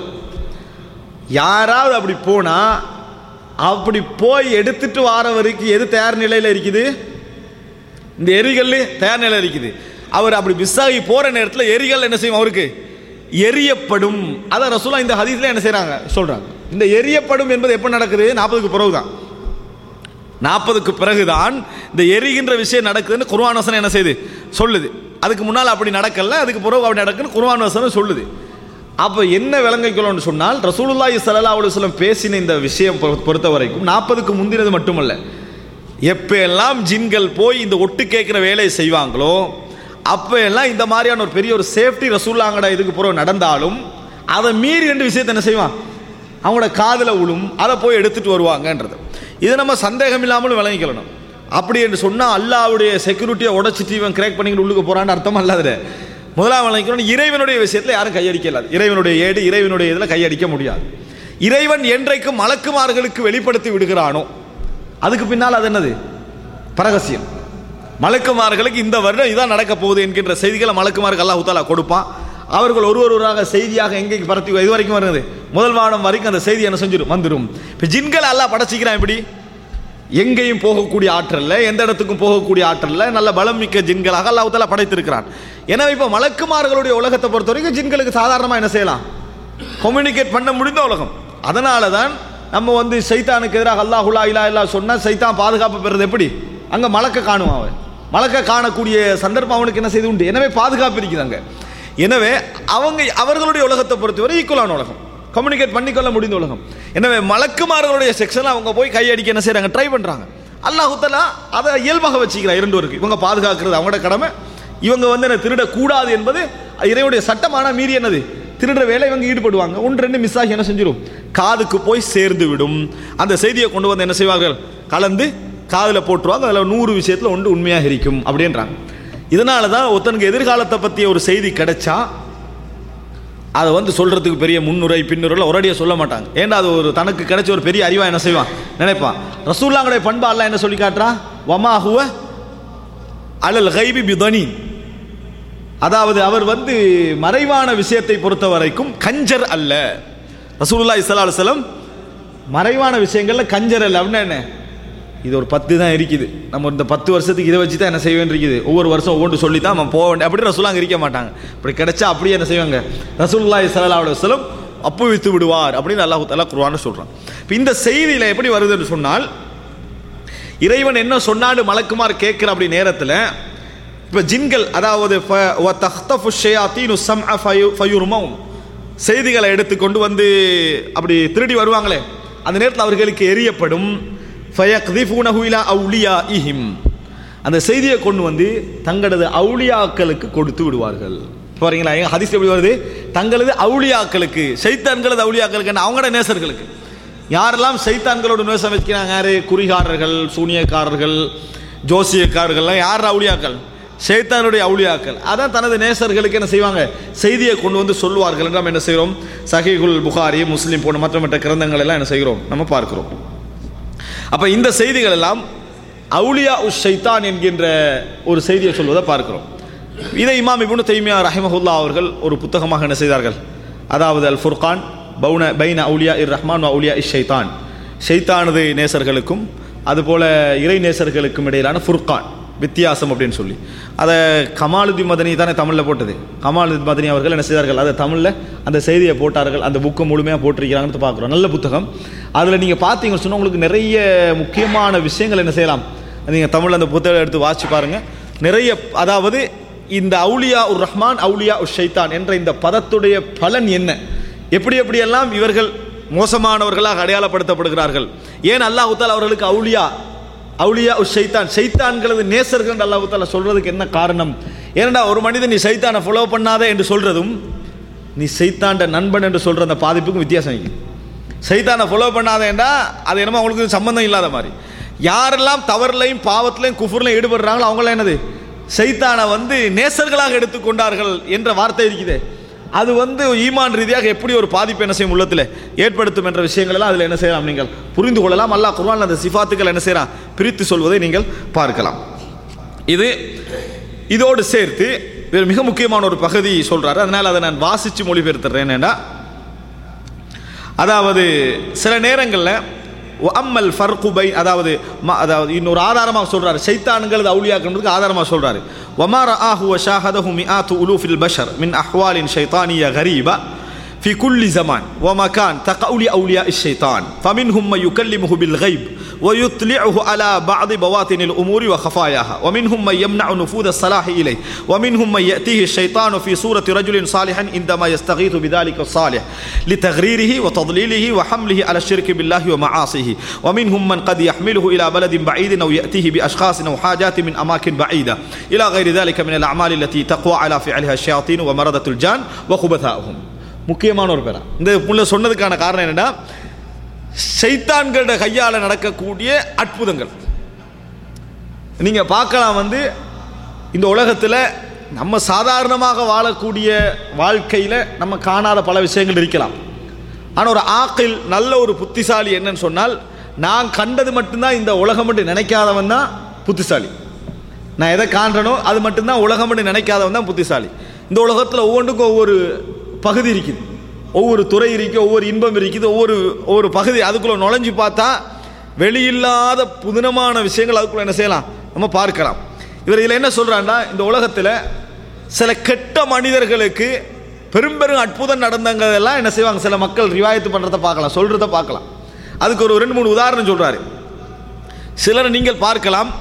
யாராவது அப்படி போனால் அப்படி போய் எடுத்துட்டு வார வரைக்கும் எது தயார் நிலையில் இருக்குது இந்த எரிகல் தயார் நிலையில் இருக்குது அவர் அப்படி மிஸ் ஆகி போகிற நேரத்தில் எரிகல் என்ன செய்யும் அவருக்கு எரியப்படும் அதான் ரசூலா இந்த ஹதீஸ்ல என்ன செய்கிறாங்க சொல்கிறாங்க இந்த எரியப்படும் என்பது எப்போ நடக்குது நாற்பதுக்கு பிறகு தான் நாற்பதுக்கு பிறகுதான் இந்த எரிகின்ற விஷயம் நடக்குதுன்னு குர்ஆன் வசனம் என்ன செய்யுது சொல்லுது அதுக்கு முன்னால் அப்படி நடக்கல அதுக்கு பிறகு அப்படி நடக்குன்னு குர்ஆன் வசனம் சொல்லுது அப்போ என்ன விளங்கிக்கணும்னு சொன்னால் ரசூலுல்லாஹி ஸல்லல்லாஹு அலைஹி வஸல்லம் பேசின இந்த விஷயம் பொறு- பொறுத்த வரைக்கும் நாற்பதுக்கு முந்தினது மட்டுமல்ல எப்போ எல்லாம் ஜின்கள் போய் இந்த ஒட்டு கேட்குற வேலையை செய்வாங்களோ அப்போ எல்லாம் இந்த மாதிரியான ஒரு பெரிய ஒரு சேஃப்டி ரசூல்லாங்கட இதுக்கு பிறகு நடந்தாலும் அதை மீறி ரெண்டு விஷயத்தை என்ன செய்வான் அவங்களோட காதில் விழும் அதை போய் எடுத்துட்டு வருவாங்கன்றது இது நம்ம சந்தேகம் இல்லாமலும் விளங்கிக்கலாம் அப்படி என்று சொன்னால் அல்லாவுடைய செக்யூரிட்டியை உடச்சிட்டு இவன் கிராக் பண்ணிக்கிட்டு உள்ளுக்கு போகிறான்னு அர்த்தம் அல்லாத முதலாம் வழங்கிக்கணும் இறைவனுடைய விஷயத்தில் யாரும் கையடிக்க இயலாது இறைவனுடைய ஏடு இறைவனுடைய இதில் கையடிக்க முடியாது இறைவன் என்றைக்கும் மலக்குமார்களுக்கு வெளிப்படுத்தி விடுகிறானோ அதுக்கு பின்னால் அது என்னது பரகசியம் மலக்குமார்களுக்கு இந்த வருடம் இதான் நடக்க போகுது என்கின்ற செய்திகளை மலக்குமாருக்கு அல்லாஹ் தாலா கொடுப்பான் அவர்கள் ஒரு ஒருவராக செய்தியாக எங்கேக்கு பரத்தி இது வரைக்கும் வருது முதல் வாரம் வரைக்கும் அந்த செய்தி என்ன செஞ்சிடும் வந்துடும் இப்போ ஜின்களை அல்லாஹ் படைச்சிக்கிறான் எப்படி எங்கேயும் போகக்கூடிய ஆற்றல்ல எந்த இடத்துக்கும் போகக்கூடிய ஆற்றல்ல நல்ல பலம் மிக்க ஜின்களாக அல்லாஹ் தாலா படைத்திருக்கிறான் எனவே இப்போ மலக்குமார்களுடைய உலகத்தை பொறுத்த வரைக்கும் ஜின்களுக்கு சாதாரணமாக என்ன செய்யலாம் கம்யூனிகேட் பண்ண முடிந்த உலகம் அதனால தான் நம்ம வந்து சைத்தானுக்கு எதிராக அல்லாஹுலா இல்லா இல்லா சொன்னால் சைத்தான் பாதுகாப்பு பெறுறது எப்படி அங்கே மலக்க காணுவான் அவன் மலக்க காணக்கூடிய சந்தர்ப்பம் அவனுக்கு என்ன செய்து உண்டு எனவே பாதுகாப்பு இருக்குது அங்கே எனவே அவங்க அவர்களுடைய உலகத்தை பொறுத்தவரை ஈக்குவலான உலகம் கம்யூனிகேட் பண்ணிக்கொள்ள முடிந்த உலகம் எனவே மலக்குமார்களுடைய செக்ஷனில் அவங்க போய் கையடிக்க என்ன செய்கிறாங்க ட்ரை பண்ணுறாங்க அல்லாஹுத்தலா அதை இயல்பாக வச்சுக்கிறான் இரண்டு இருக்கு இவங்க பாதுகாக்கிறது அவங்களோட கடமை இவங்க வந்து என்ன திருடக்கூடாது என்பது இறைவனுடைய சட்டமான மீறி என்னது திருடுற வேலை இவங்க ஈடுபடுவாங்க ஒன்று ரெண்டு மிஸ் ஆகி என்ன செஞ்சிடும் காதுக்கு போய் சேர்ந்து விடும் அந்த செய்தியை கொண்டு வந்து என்ன செய்வார்கள் கலந்து காதில் போட்டுருவாங்க அதில் நூறு விஷயத்தில் ஒன்று உண்மையாக இருக்கும் அப்படின்றாங்க இதனால தான் ஒருத்தனுக்கு எதிர்காலத்தை பற்றிய ஒரு செய்தி கிடைச்சா அதை வந்து சொல்கிறதுக்கு பெரிய முன்னுரை பின்னுரை ஒரடியாக சொல்ல மாட்டாங்க ஏன்டா அது ஒரு தனக்கு கிடைச்ச ஒரு பெரிய அறிவாக என்ன செய்வான் நினைப்பான் ரசூல்லாங்களுடைய பண்பா அல்லாஹ் என்ன சொல்லி காட்டுறான் வமாஹுவ அலல் கைபி பிதனி அதாவது அவர் வந்து மறைவான விஷயத்தை பொறுத்த வரைக்கும் கஞ்சர் அல்ல ரசூலுல்லா இஸ்லா அலுவலம் மறைவான விஷயங்கள்ல கஞ்சர் அல்ல அப்படின்னா என்ன இது ஒரு பத்து தான் இருக்குது நம்ம இந்த பத்து வருஷத்துக்கு இதை வச்சு தான் என்ன செய்ய வேண்டியிருக்குது ஒவ்வொரு வருஷம் ஒவ்வொன்று சொல்லி தான் நம்ம போக வேண்டிய அப்படி ரசூலா அங்கே இருக்க மாட்டாங்க அப்படி கிடைச்சா அப்படியே என்ன செய்வாங்க ரசூலுல்லா இஸ்லா அலுவலம் அப்புவித்து விடுவார் அப்படின்னு அல்லாஹு தலா குர்வான்னு சொல்கிறான் இப்போ இந்த செய்தியில் எப்படி வருதுன்னு சொன்னால் இறைவன் என்ன சொன்னான்னு மலக்குமார் கேட்குற அப்படி நேரத்தில் இப்போ ஜின்கள் அதாவது ஃப- வ தஹ்தஃபு ஷயாத்தீனு ஸம்அ ஃபயு- ஃபயுர்மௌன். செய்திகளை எடுத்துக்கொண்டு வந்து அப்படி திருடி வருவாங்களே அந்த நேரத்தில் அவர்களுக்கு எரியப்படும் ஃபயக்திஃபூனஹு இலா அவுலியாஇஹிம். அந்த செய்தியை கொண்டு வந்து தங்களது அவுலியாக்களுக்கு கொடுத்து விடுவார்கள் பாருங்களா எங்க ஹதீஸ் எப்படி வருது தங்களது அவுலியாக்களுக்கு சைத்தான்களது அவுலியாக்களுக்கு என்ன அவங்களோட நேசர்களுக்கு யாரெல்லாம் சைத்தான்களோட நேசம் வைக்கிறாங்க யாரு குறிகாரர்கள் சூனியக்காரர்கள் ஜோசியக்காரர்கள்லாம் யார் அவுளியாக்கள் ஷைத்தானுடைய அவுளியாக்கள் அதான் தனது நேசர்களுக்கு என்ன செய்வாங்க செய்தியை கொண்டு வந்து சொல்லுவார்கள் என்று நம்ம என்ன செய்கிறோம் சஹீகுல் புகாரி முஸ்லீம் போன்ற மற்ற மற்ற கிரந்தங்கள் எல்லாம் என்ன செய்கிறோம் நம்ம பார்க்கிறோம் அப்ப இந்த செய்திகள் எல்லாம் அவுலியா உஷ் ஷைத்தான் என்கின்ற ஒரு செய்தியை சொல்வதை பார்க்கிறோம் இதை இமாம் இப்னு தைமியா ரஹிமஹுல்லா அவர்கள் ஒரு புத்தகமாக என்ன செய்தார்கள் அதாவது அல் ஃபுர்கான் பவுன பைன அவுலியா இர் ரஹ்மான் வ அவுலியா இஷ் ஷைத்தான் ஷைத்தானது நேசர்களுக்கும் அதுபோல இறை நேசர்களுக்கும் இடையிலான ஃபுர்கான் வித்தியாசம் அப்படின்னு சொல்லி அதை கமாலுதி மதனி தானே தமிழில் போட்டது கமாலுதி மதனி அவர்கள் என்ன செய்தார்கள் அதை தமிழில் அந்த செய்தியை போட்டார்கள் அந்த புக்கை முழுமையாக போட்டிருக்கிறாங்கன்னு பார்க்குறோம் நல்ல புத்தகம் அதில் நீங்கள் பார்த்தீங்கன்னு சொன்னால் உங்களுக்கு நிறைய முக்கியமான விஷயங்கள் என்ன செய்யலாம் நீங்கள் தமிழில் அந்த புத்தகம் எடுத்து வாசிச்சு பாருங்கள் நிறைய அதாவது இந்த அவுலியா உர் ரஹ்மான் அவுலியா உர் ஷைத்தான் என்ற இந்த பதத்துடைய பலன் என்ன எப்படி எப்படியெல்லாம் இவர்கள் மோசமானவர்களாக அடையாளப்படுத்தப்படுகிறார்கள் ஏன் அல்லாஹ் தாலா அவர்களுக்கு அவுலியா அவுலியா உஷ் ஷைத்தான் ஷைத்தான்களது நேசர்கள் அல்லாஹ் தாலா சொல்றதுக்கு என்ன காரணம் ஏனடா ஒரு மனிதன் நீ சைத்தானை ஃபாலோ பண்ணாத என்று சொல்றதும் நீ சைத்தாண்ட நண்பன் என்று சொல்ற அந்த பாதிப்புக்கும் வித்தியாசம் இருக்கு சைத்தானை ஃபாலோ பண்ணாதேண்டா அது என்னமோ அவங்களுக்கு சம்பந்தம் இல்லாத மாதிரி யாரெல்லாம் தவறுலையும் பாவத்திலையும் குஃபுர்லையும் ஈடுபடுறாங்களோ அவங்களாம் என்னது சைத்தானை வந்து நேசர்களாக எடுத்துக்கொண்டார்கள் என்ற வார்த்தை இருக்குதே அது வந்து ஈமான் ரீதியாக எப்படி ஒரு பாதிப்பு என்ன செய்யும் உள்ளத்தில் ஏற்படுத்தும் என்ற விஷயங்கள் எல்லாம் அதில் என்ன செய்யலாம் நீங்கள் புரிந்து கொள்ளலாம் அல்லாஹ் குர்ஆன்ல அந்த சிஃபாத்துக்கள் என்ன செய்யறான் பிரித்து சொல்வதை நீங்கள் பார்க்கலாம் இது இதோடு சேர்த்து வேறு மிக முக்கியமான ஒரு பகுதி சொல்றாரு அதனால் அதை நான் வாசித்து மொழிபெயர்த்துறேன் என்னடா அதாவது சில நேரங்களில் அம்மல் ஃபர்குபை அதாவது ம- அதாவது இன்னொரு ஆதாரமாக சொல்றாரு சைத்தான்களது அவுலியாக்குன்றதுக்கு ஆதாரமாக சொல்றாரு وما رآه وشاهده مئات ألوف البشر من أحوال شيطانية غريبة في كل زمان ومكان تقع لأولياء الشيطان فمنهم من يكلمه بالغيب ويطلعه على بعض بواطن الأمور وخفاياها ومنهم من يمنع نفوذ الصلاح إليه ومنهم من يأتيه الشيطان في صورة رجل صالح عندما يستغيث بذلك الصالح لتغريره وتضليله وحمله على الشرك بالله ومعاصيه ومنهم من قد يحمله إلى بلد بعيد أو يأتيه بأشخاص أو حاجات من أماكن بعيدة إلى غير ذلك من الأعمال التي تقوى على فعلها الشياطين ومردة الجان وخبثاؤهم முக்கியமான ஒரு பேரா இந்த முள்ள சொன்னதுக்கான காரணம் என்னன்னா சைத்தான்களோட கையால் நடக்கக்கூடிய அற்புதங்கள் நீங்கள் பார்க்கலாம் வந்து இந்த உலகத்தில் நம்ம சாதாரணமாக வாழக்கூடிய வாழ்க்கையில் நம்ம காணாத பல விஷயங்கள் இருக்கலாம் ஆனால் ஒரு ஆக்கில் நல்ல ஒரு புத்திசாலி என்னன்னு சொன்னால் நான் கண்டது மட்டும்தான் இந்த உலகம் மட்டும் நினைக்காதவன் தான் புத்திசாலி நான் எதை காண்றனோ அது மட்டும்தான் உலகம் மட்டும் நினைக்காதவன் தான் புத்திசாலி இந்த உலகத்தில் ஒவ்வொன்றுக்கும் ஒவ்வொரு பகுதி இருக்குது ஒவ்வொரு துறை இருக்குது ஒவ்வொரு இன்பம் இருக்குது ஒவ்வொரு ஒவ்வொரு பகுதி அதுக்குள்ளே நுழைஞ்சு பார்த்தா வெளியில்லாத புதினமான விஷயங்கள் அதுக்குள்ளே என்ன செய்யலாம் நம்ம பார்க்கலாம் இவர் இதில் என்ன சொல்கிறான்னா இந்த உலகத்தில் சில கெட்ட மனிதர்களுக்கு பெரும் பெரும் அற்புதம் நடந்தங்கதெல்லாம் என்ன செய்வாங்க சில மக்கள் ரிவாயத்து பண்ணுறத பார்க்கலாம் சொல்கிறத பார்க்கலாம் அதுக்கு ஒரு ரெண்டு மூணு உதாரணம் சொல்கிறாரு சிலரை நீங்கள் பார்க்கலாம்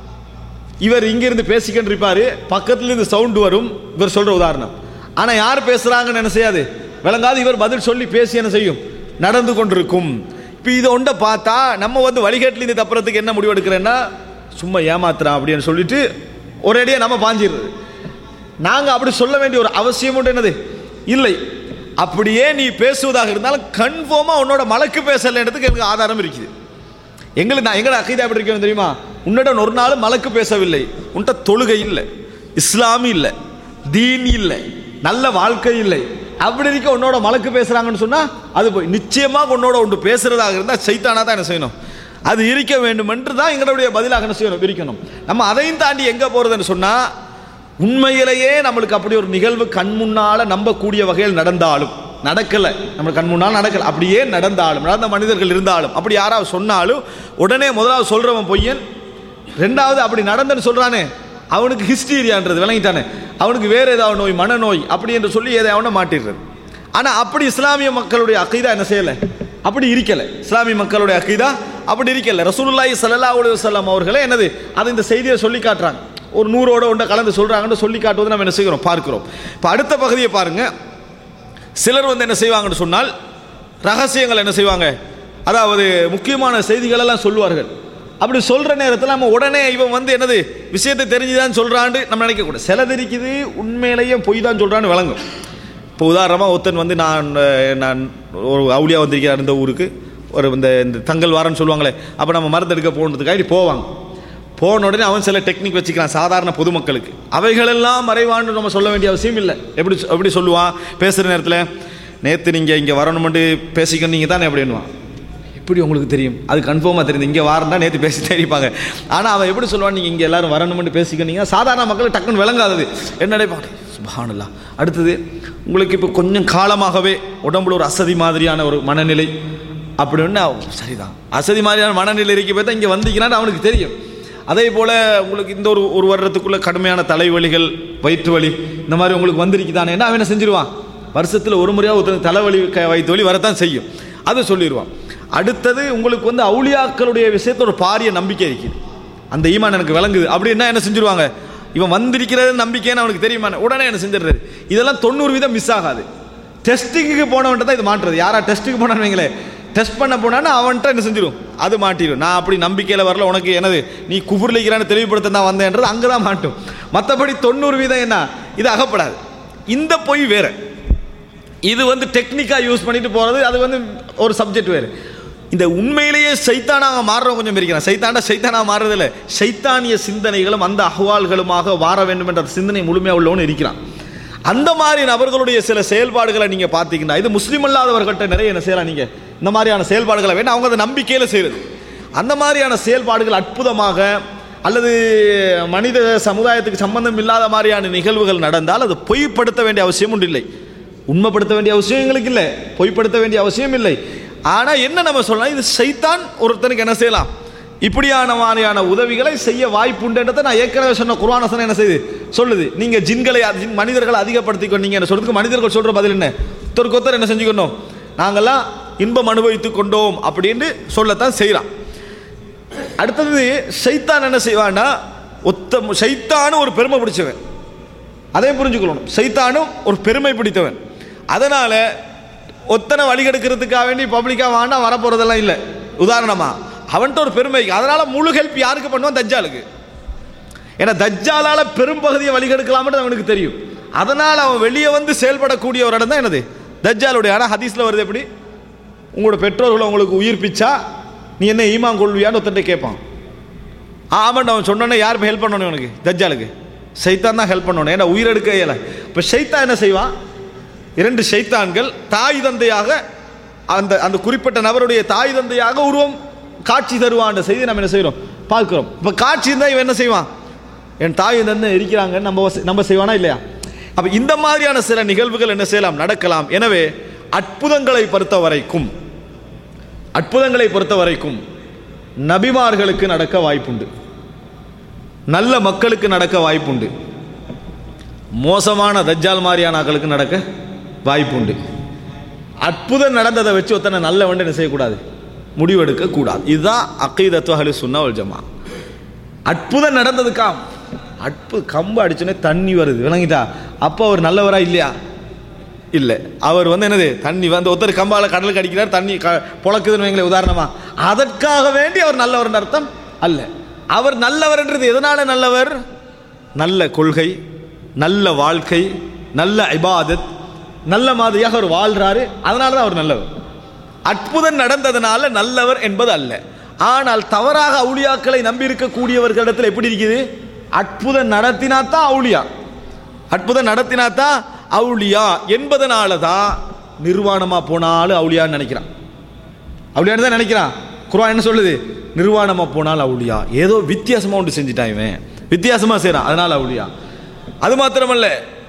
இவர் இங்கிருந்து பேசிக்கிட்டு இருப்பாரு பக்கத்துல இருந்து சவுண்ட் வரும் இவர் சொல்ற உதாரணம் ஆனா யார் பேசுறாங்கன்னு என்ன செய்யாது விளங்காது இவர் பதில் சொல்லி பேசி என்ன செய்யும் நடந்து கொண்டிருக்கும் இப்போ இதை ஒன்றை பார்த்தா நம்ம வந்து வழிகாட்டில் இருந்து தப்புறதுக்கு என்ன முடிவு எடுக்கிறேன்னா சும்மா ஏமாத்துறான் அப்படின்னு சொல்லிட்டு ஒரேடியாக நம்ம பாஞ்சிடுறது நாங்கள் அப்படி சொல்ல வேண்டிய ஒரு அவசியம் உண்டு என்னது இல்லை அப்படியே நீ பேசுவதாக இருந்தாலும் கன்ஃபார்மாக உன்னோட மலக்கு பேசலைன்றதுக்கு எனக்கு ஆதாரம் இருக்குது எங்களுக்கு நான் எங்கட அக்கீதா எப்படி இருக்கணும் தெரியுமா உன்னிடம் ஒரு நாள் மலக்கு பேசவில்லை உன்கிட்ட தொழுகை இல்லை இஸ்லாமி இல்லை தீன் இல்லை நல்ல வாழ்க்கை இல்லை அப்படி இருக்க உன்னோட மலக்கு பேசுறாங்கன்னு சொன்னா அது போய் நிச்சயமாக உன்னோட ஒன்று பேசுறதாக இருந்தால் சைத்தானா தான் என்ன செய்யணும் அது இருக்க வேண்டும் என்று தான் எங்களுடைய பதிலாக என்ன செய்யணும் இருக்கணும் நம்ம அதையும் தாண்டி எங்க போறதுன்னு சொன்னா உண்மையிலேயே நம்மளுக்கு அப்படி ஒரு நிகழ்வு கண் முன்னால நம்பக்கூடிய வகையில் நடந்தாலும் நடக்கல நம்ம கண் முன்னால் நடக்கல அப்படியே நடந்தாலும் நடந்த மனிதர்கள் இருந்தாலும் அப்படி யாராவது சொன்னாலும் உடனே முதலாவது சொல்றவன் பொய்யன் ரெண்டாவது அப்படி நடந்தன்னு சொல்றானே அவனுக்கு ஹிஸ்டீரியான்றது விளங்கிட்டானே அவனுக்கு வேற ஏதாவது நோய் மனநோய் அப்படி என்று சொல்லி எதை அவனை மாட்டிடுறது ஆனா அப்படி இஸ்லாமிய மக்களுடைய அக்கீதா என்ன செய்யல அப்படி இருக்கல இஸ்லாமிய மக்களுடைய அக்கீதா அப்படி இருக்கல ரசூலுல்லாஹி ஸல்லல்லாஹு அலைஹி வஸல்லம் அவர்களே என்னது அது இந்த செய்தியை சொல்லி காட்டுறாங்க ஒரு நூறோட ஒன்றை கலந்து சொல்றாங்கன்னு சொல்லி காட்டுவது நம்ம என்ன செய்கிறோம் பார்க்கிறோம் இப்போ அடுத்த பகுதியை பாருங்க சிலர் வந்து என்ன செய்வாங்கன்னு சொன்னால் ரகசியங்கள் என்ன செய்வாங்க அதாவது முக்கியமான செய்திகள் எல்லாம் சொல்லுவார்கள் அப்படி சொல்ற நேரத்தில் நம்ம உடனே இவன் வந்து என்னது விஷயத்தை தெரிஞ்சுதான் சொல்றான்னு நம்ம நினைக்கக்கூடாது சிலது இருக்குது உண்மையிலேயே பொய் தான் சொல்றான்னு விளங்கும் இப்போ உதாரணமாக ஒருத்தன் வந்து நான் அஹ், நான் ஒரு அவுளியா வந்திருக்கிறார் இந்த ஊருக்கு ஒரு இந்த இந்த தங்கல் வாரன்னு சொல்லுவாங்களே அப்போ நம்ம மருந்து எடுக்க போனதுக்காக போவாங்க போன உடனே அவன் சில டெக்னிக் வச்சுக்கிறான் சாதாரண பொதுமக்களுக்கு அவைகளெல்லாம் மறைவான்னு நம்ம சொல்ல வேண்டிய அவசியம் இல்லை எப்படி எப்படி சொல்லுவான் பேசுகிற நேரத்தில் நேற்று நீங்கள் இங்கே வரணுமெண்டு பேசிக்க நீங்கள் தானே அப்படின்னுவான் எப்படி உங்களுக்கு தெரியும் அது கன்ஃபார்மாக தெரியுது இங்கே வாரம் தான் நேற்று பேசி தெரிவிப்பாங்க ஆனால் அவன் எப்படி சொல்லுவான் நீங்கள் இங்கே எல்லாரும் வரணுமெண்டு பேசிக்கினீங்க சாதாரண மக்கள் டக்குன்னு விளங்காதது என்ன நினைப்பாங்க சுபஹானல்லா அடுத்தது உங்களுக்கு இப்போ கொஞ்சம் காலமாகவே உடம்புல ஒரு அசதி மாதிரியான ஒரு மனநிலை அப்படின்னு சரிதான் அசதி மாதிரியான மனநிலை இருக்க பார்த்தா இங்கே வந்தீங்கன்னு அவனுக்கு தெரியும் அதே போல் உங்களுக்கு இந்த ஒரு ஒரு வருடத்துக்குள்ள கடுமையான தலைவலிகள் வயிற்று வலி இந்த மாதிரி உங்களுக்கு வந்திருக்குதானேன்னா அவன் என்ன செஞ்சிருவான் வருஷத்தில் ஒரு முறையாக ஒருத்தர் தலைவலி க- வயிற்று வலி வரத்தான் செய்யும் அதை சொல்லிடுவான் அடுத்தது உங்களுக்கு வந்து அவுளியாக்களுடைய விஷயத்துல ஒரு பாரிய நம்பிக்கை இருக்குது அந்த ஈமான் எனக்கு விளங்குது அப்படின்னா என்ன செஞ்சிருவாங்க இவன் வந்திருக்கிறது நம்பிக்கைன்னு அவனுக்கு தெரியுமா உடனே என்ன செஞ்சிடுறது இதெல்லாம் தொண்ணூறு வீதம் மிஸ் ஆகாது டெஸ்ட்டுக்கு போனவன்ட்ட தான் இது மாட்டுறது யாரா டெஸ்ட்டுக்கு போனான்னு வைங்களேன் டெஸ்ட் பண்ண போனான்னா அவன்கிட்ட என்ன செஞ்சிடும் அது மாட்டிடும் நான் அப்படி நம்பிக்கையில் வரல உனக்கு எனது நீ குபுர்லிக்கிறான்னு தெளிவுபடுத்த தான் வந்தேன்றது அங்கே தான் மாட்டும் மற்றபடி தொண்ணூறு வீதம் என்ன இது அகப்படாது இந்த பொய் வேற இது வந்து டெக்னிக்காக யூஸ் பண்ணிட்டு போகிறது அது வந்து ஒரு சப்ஜெக்ட் வேறு இந்த உண்மையிலேயே சைத்தானாக மாறுறவங்க கொஞ்சம் இருக்கிறான் சைத்தாண்டா சைத்தானாக மாறுறதில்ல சைத்தானிய சிந்தனைகளும் அந்த அகவால்களுமாக வார வேண்டும் என்ற சிந்தனை முழுமையாக உள்ளவனு இருக்கிறான் அந்த மாதிரி நபர்களுடைய சில செயல்பாடுகளை நீங்கள் பார்த்தீங்கன்னா இது முஸ்லீம் அல்லாதவர்கள்ட்ட நிறைய என்ன செய்யலாம் நீங்கள் இந்த மாதிரியான செயல்பாடுகளை வேணும் அவங்க அதை நம்பிக்கையில் செய்கிறது அந்த மாதிரியான செயல்பாடுகள் அற்புதமாக அல்லது மனித சமுதாயத்துக்கு சம்பந்தம் இல்லாத மாதிரியான நிகழ்வுகள் நடந்தால் அது பொய்ப்படுத்த வேண்டிய அவசியம் உண்டு இல்லை உண்மைப்படுத்த வேண்டிய அவசியம் எங்களுக்கு இல்லை பொய்ப்படுத்த வேண்டிய அவசியம் இல்லை ஆனால் என்ன நம்ம சொல்லலாம் இது சைத்தான் ஒருத்தனுக்கு என்ன செய்யலாம் இப்படியான மாதிரியான உதவிகளை செய்ய வாய்ப்புண்டுன்றதை நான் ஏற்கனவே சொன்ன குர்ஆன் என்ன செய்யுது சொல்லுது நீங்கள் ஜின்களை ஜின் மனிதர்களை அதிகப்படுத்திக்கொண்டீங்க என்ன சொல்றதுக்கு மனிதர்கள் சொல்கிற பதில் என்ன ஒருத்தருக்கு ஒருத்தர் என்ன செஞ்சுக்கணும் நாங்கள்லாம் இன்பம் அனுபவித்து கொண்டோம் அப்படின்னு சொல்லத்தான் செய்கிறான் அடுத்தது சைத்தான் என்ன செய்வான்னா ஒத்த சைத்தானும் ஒரு பெருமை பிடிச்சவன் அதையும் புரிஞ்சுக்கணும் சைத்தானும் ஒரு பெருமை பிடித்தவன் அதனால ஒத்தனை வழிகெடுக்கிறதுக்காக வேண்டி பப்ளிக்காக வாண்டா வரப்போறதெல்லாம் இல்லை உதாரணமா அவன்கிட்ட ஒரு பெருமை இருக்கு. அதனால முழு ஹெல்ப் யாருக்கு பண்ணுவான் தஜ்ஜாலுக்கு ஏன்னா தஜ்ஜாலால பெரும்பகுதியை வழிகெடுக்கலாம்னு அவனுக்கு தெரியும் அதனால அவன் வெளியே வந்து செயல்படக்கூடிய ஒரு இடம் தான் என்னது தஜ்ஜாலுடைய ஆனால் ஹதீஸ்ல வருது எப்படி உங்களோட பெற்றோர்களை உங்களுக்கு உயிர்ப்பிச்சா நீ என்ன ஈமான் கொள்வியான்னு ஒருத்தன்ட்ட கேட்பான் ஆமாம் அவன் சொன்னோன்னே யார் ஹெல்ப் பண்ணணும் உனக்கு தஜ்ஜாலுக்கு சைத்தான் தான் ஹெல்ப் பண்ணணும் ஏன்னா உயிரெடுக்க இயல இப்போ ஷைத்தான் என்ன செய்வான் இரண்டு ஷைத்தான்கள் தாய் தந்தையாக அந்த அந்த குறிப்பிட்ட நபருடைய தாய் தந்தையாக உருவம் காட்சி தருவான்ற செய்தி நம்ம என்ன செய்கிறோம் பார்க்கிறோம் இப்போ காட்சி இருந்தால் இவன் என்ன செய்வான் என் தாய் தந்தை இருக்கிறாங்கன்னு நம்ம வச- நம்ம செய்வானா இல்லையா அப்போ இந்த மாதிரியான சில நிகழ்வுகள் என்ன செய்யலாம் நடக்கலாம் எனவே அற்புதங்களை பொறுத்த வரைக்கும் அற்புதங்களை பொறுத்த வரைக்கும் நபிமார்களுக்கு நடக்க வாய்ப்புண்டு நல்ல மக்களுக்கு நடக்க வாய்ப்புண்டு மோசமான தஜ்ஜால் மாதிரியான ஆட்களுக்கு நடக்க வாய்ப்புண்டு அற்புதம் நடந்ததை வச்சு ஒருத்தனை நல்ல வண்டு என்ன செய்யக்கூடாது முடிவெடுக்க கூடாது இதுதான் அக்கீதத்து அஹ்லு சுன்னா வல் ஜமா அற்புதம் நடந்ததுக்காம் அற்பு கம்பு அடிச்சோன்னே தண்ணி வருது விளங்கிட்டா அப்போ அவர் நல்லவரா இல்லையா இல்லை அவர் வந்து என்னது தண்ணி வந்து ஒருத்தர் கம்பால கடலுக்கு அடிக்கிறார் தண்ணி க பொழக்குதுன்னு வைங்களேன் உதாரணமா அதற்காக வேண்டி அவர் நல்லவர் அர்த்தம் அல்ல அவர் நல்லவர்ன்றது எதனால நல்லவர் நல்ல கொள்கை நல்ல வாழ்க்கை நல்ல இபாதத் நல்ல மாதிரியாக அவர் வாழ்றாரு அதனால தான் அவர் நல்லவர் அற்புதம் நடந்ததுனால நல்லவர் என்பது அல்ல ஆனால் தவறாக அவுளியாக்களை நம்பி இருக்கக்கூடியவர்களிடத்தில் எப்படி இருக்குது அற்புதம் நடத்தினாத்தான் அவுளியா அற்புதம் நடத்தினாத்தான் அவுளியா என்பதனால தான் நிர்வாணமா போனாலும் அவுளியான்னு நினைக்கிறான் அவுளியான்னு தான் நினைக்கிறான் குர்ஆன் என்ன சொல்லுது நிர்வாணமா போனால் அவுளியா ஏதோ வித்தியாசமா ஒன்று செஞ்சுட்டான் இவன் வித்தியாசமா செய்றான் அதனால அவுளியா அது மாத்திரமல்ல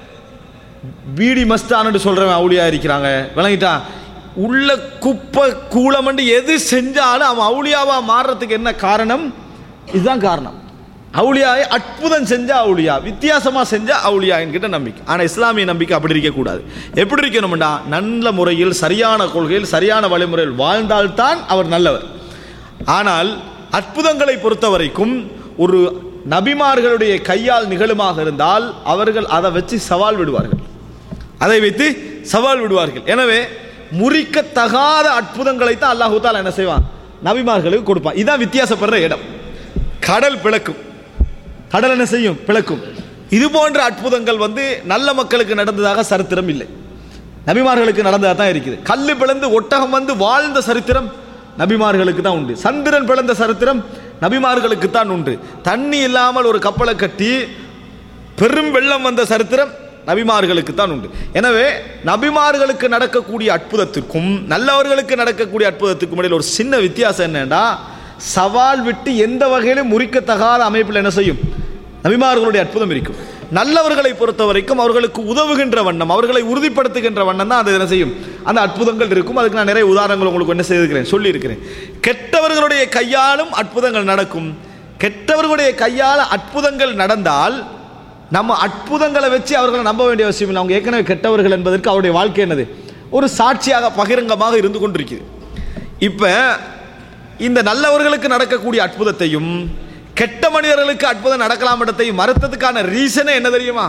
பீடி மஸ்தான்னு சொல்றவன் அவுளியா இருக்கிறாங்க விளங்கிட்டான் உள்ள குப்பை கூளமண்டு எது செஞ்சாலும் அவன் அவுளியாவா மாறுறதுக்கு என்ன காரணம் இதுதான் காரணம் அவுளியாவை அற்புதம் செஞ்சா அவுளியா வித்தியாசமா செஞ்சா அவுளியா என்கிட்ட நம்பிக்கை ஆனா இஸ்லாமிய நம்பிக்கை அப்படி இருக்கக்கூடாது எப்படி இருக்கணும்டா நல்ல முறையில் சரியான கொள்கையில் சரியான வழிமுறையில் வாழ்ந்தால்தான் அவர் நல்லவர் ஆனால் அற்புதங்களை பொறுத்த வரைக்கும் ஒரு நபிமார்களுடைய கையால் நிகழுமாக இருந்தால் அவர்கள் அதை வச்சு சவால் விடுவார்கள் அதை வைத்து சவால் விடுவார்கள் எனவே முறிக்கத்தகாத அற்புதங்களை தான் அல்லாஹு தாலா என்ன செய்வான் நபிமார்களுக்கு கொடுப்பான் இதான் வித்தியாசப்படுற இடம் கடல் பிளக்கும் கடல் என்ன செய்யும் பிளக்கும் இது போன்ற அற்புதங்கள் வந்து நல்ல மக்களுக்கு நடந்ததாக சரித்திரம் இல்லை நபிமார்களுக்கு நடந்ததாக தான் இருக்குது கல்லு பிளந்து ஒட்டகம் வந்து வாழ்ந்த சரித்திரம் நபிமார்களுக்கு தான் உண்டு சந்திரன் பிளந்த சரித்திரம் நபிமார்களுக்கு தான் உண்டு தண்ணி இல்லாமல் ஒரு கப்பலை கட்டி பெரும் வெள்ளம் வந்த சரித்திரம் நபிமார்களுக்கு தான் உண்டு எனவே நபிமார்களுக்கு நடக்கக்கூடிய அற்புதத்திற்கும் நல்லவர்களுக்கு நடக்கக்கூடிய அற்புதத்துக்கும் இடையில் ஒரு சின்ன வித்தியாசம் என்னன்னா சவால் விட்டு எந்த வகையிலும் முறிக்கத்தகாத அமைப்பில் என்ன செய்யும் நபிமார்களுடைய அற்புதம் இருக்கும் நல்லவர்களை பொறுத்த வரைக்கும் அவர்களுக்கு உதவுகின்ற வண்ணம் அவர்களை உறுதிப்படுத்துகின்ற வண்ணம் தான் அது என்ன செய்யும் அந்த அற்புதங்கள் இருக்கும் அதுக்கு நான் நிறைய உதாரணங்கள் உங்களுக்கு என்ன செய்திருக்கிறேன் சொல்லியிருக்கிறேன் கெட்டவர்களுடைய கையாலும் அற்புதங்கள் நடக்கும் கெட்டவர்களுடைய கையால் அற்புதங்கள் நடந்தால் நம்ம அற்புதங்களை வச்சு அவர்களை நம்ப வேண்டிய அவசியம் இல்லை அவங்க ஏற்கனவே கெட்டவர்கள் என்பதற்கு அவருடைய வாழ்க்கை என்னது ஒரு சாட்சியாக பகிரங்கமாக இருந்து கொண்டிருக்குது இப்போ இந்த நல்லவர்களுக்கு நடக்கக்கூடிய அற்புதத்தையும் கெட்ட மனிதர்களுக்கு அற்புதம் நடக்கலாம் இடத்தையும் மறுத்ததுக்கான ரீசனே என்ன தெரியுமா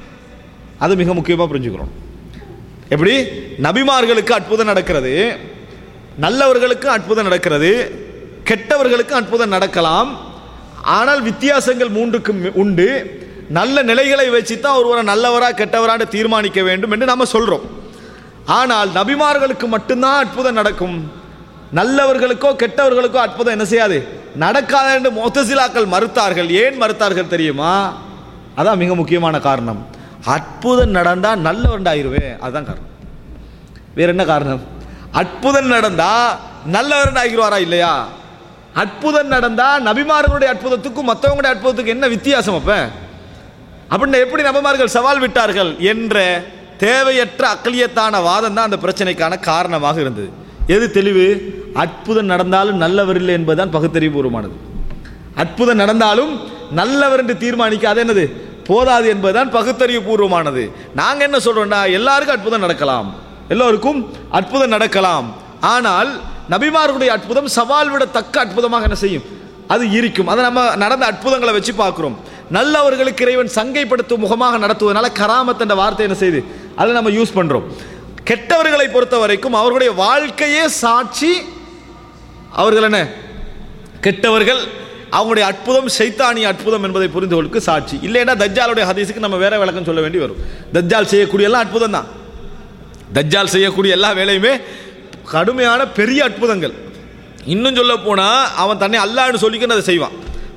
அது மிக முக்கியமாக புரிஞ்சுக்கிறோம் எப்படி நபிமார்களுக்கு அற்புதம் நடக்கிறது நல்லவர்களுக்கு அற்புதம் நடக்கிறது கெட்டவர்களுக்கு அற்புதம் நடக்கலாம் ஆனால் வித்தியாசங்கள் மூன்றுக்கும் உண்டு நல்ல நிலைகளை வச்சு தான் ஒருவரை நல்லவரா கெட்டவரான்னு தீர்மானிக்க வேண்டும் என்று நம்ம சொல்றோம் ஆனால் நபிமார்களுக்கு மட்டும்தான் அற்புதம் நடக்கும் நல்லவர்களுக்கோ கெட்டவர்களுக்கோ அற்புதம் என்ன செய்யாது நடக்காது என்று மொத்தசிலாக்கள் மறுத்தார்கள் ஏன் மறுத்தார்கள் தெரியுமா அதான் மிக முக்கியமான காரணம் அற்புதம் நடந்தா நல்லவன்டாயிருவே அதுதான் காரணம் வேற என்ன காரணம் அற்புதம் நடந்தா நல்லவரன் ஆகிடுவாரா இல்லையா அற்புதம் நடந்தா நபிமார்களுடைய அற்புதத்துக்கும் மற்றவங்களுடைய அற்புதத்துக்கும் என்ன வித்தியாசம் அப்ப அப்படின்னு எப்படி நபிமார்கள் சவால் விட்டார்கள் என்ற தேவையற்ற அக்கலியத்தான வாதம் தான் அந்த பிரச்சனைக்கான காரணமாக இருந்தது எது தெளிவு அற்புதம் நடந்தாலும் நல்லவர் இல்லை என்பதுதான் பகுத்தறிவுபூர்வமானது அற்புதம் நடந்தாலும் நல்லவர் என்று தீர்மானிக்க அது என்னது போதாது என்பதுதான் பகுத்தறிவு பூர்வமானது நாங்க என்ன சொல்றோம்னா எல்லாருக்கும் அற்புதம் நடக்கலாம் எல்லோருக்கும் அற்புதம் நடக்கலாம் ஆனால் நபிமார்களுடைய அற்புதம் சவால் விடத்தக்க அற்புதமாக என்ன செய்யும் அது இருக்கும் அதை நம்ம நடந்த அற்புதங்களை வச்சு பார்க்கிறோம் நல்லவர்களுக்கு இறைவன் சங்கைப்படுத்தும் முகமாக நடத்துவதனால கராமத் என்ற வார்த்தை என்ன செய்யுது அதை நம்ம யூஸ் பண்றோம் கெட்டவர்களை பொறுத்த வரைக்கும் அவர்களுடைய வாழ்க்கையே சாட்சி அவர்கள் என்ன கெட்டவர்கள் அவங்களுடைய அற்புதம் சைத்தானிய அற்புதம் என்பதை புரிந்தவர்களுக்கு சாட்சி இல்லைன்னா தஜ்ஜாலுடைய ஹதீஸுக்கு நம்ம வேற விளக்கம் சொல்ல வேண்டி வரும் தஜ்ஜால் செய்யக்கூடிய எல்லாம் அற்புதம் தான் தஜ்ஜால் செய்யக்கூடிய எல்லா வேலையுமே கடுமையான பெரிய அற்புதங்கள் இன்னும் சொல்ல போனா அவன் தன்னை அல்லான்னு சொல்லிக்கின்னு அதை செய்வான்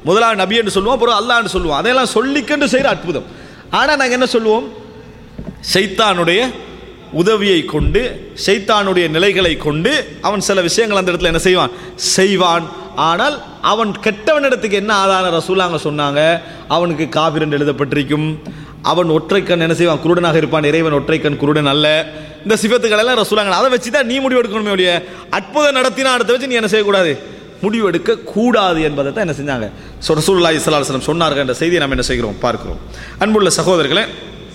முதலாவது நபி என்று சொல்லுவோம் அப்புறம் அல்லாஹ்னு சொல்லுவோம் அதையெல்லாம் சொல்லிக்கொண்டு செய்கிற அற்புதம் ஆனால் நாங்கள் என்ன சொல்லுவோம் ஷைத்தானுடைய உதவியை கொண்டு ஷைத்தானுடைய நிலைகளை கொண்டு அவன் சில விஷயங்கள் அந்த இடத்துல என்ன செய்வான் செய்வான் ஆனால் அவன் கெட்டவனிடத்துக்கு என்ன ஆதாரம் ரசூலாங்க சொன்னாங்க அவனுக்கு காபிரண்டு எழுதப்பட்டிருக்கும் அவன் ஒற்றைக்கண் என்ன செய்வான் குருடனாக இருப்பான் இறைவன் ஒற்றைக்கண் குருடன் அல்ல இந்த சிவத்துக்கள் எல்லாம் ரசூலாங்க அதை வச்சு தான் நீ முடிவு எடுக்கணுமே ஒழிய அற்புதம் நடத்தினா அடுத்த வச்சு நீ என்ன செய்யக்கூடாது முடிவு எடுக்க கூடாது என்பதை தான் என்ன செஞ்சாங்க சொ- ரசூலுல்லாஹி ஸல்லல்லாஹு அலைஹி வஸல்லம் சொன்னார்கள் என்ற செய்தியை நாம் என்ன செய்கிறோம் பார்க்கிறோம் அன்புள்ள சகோதரர்களே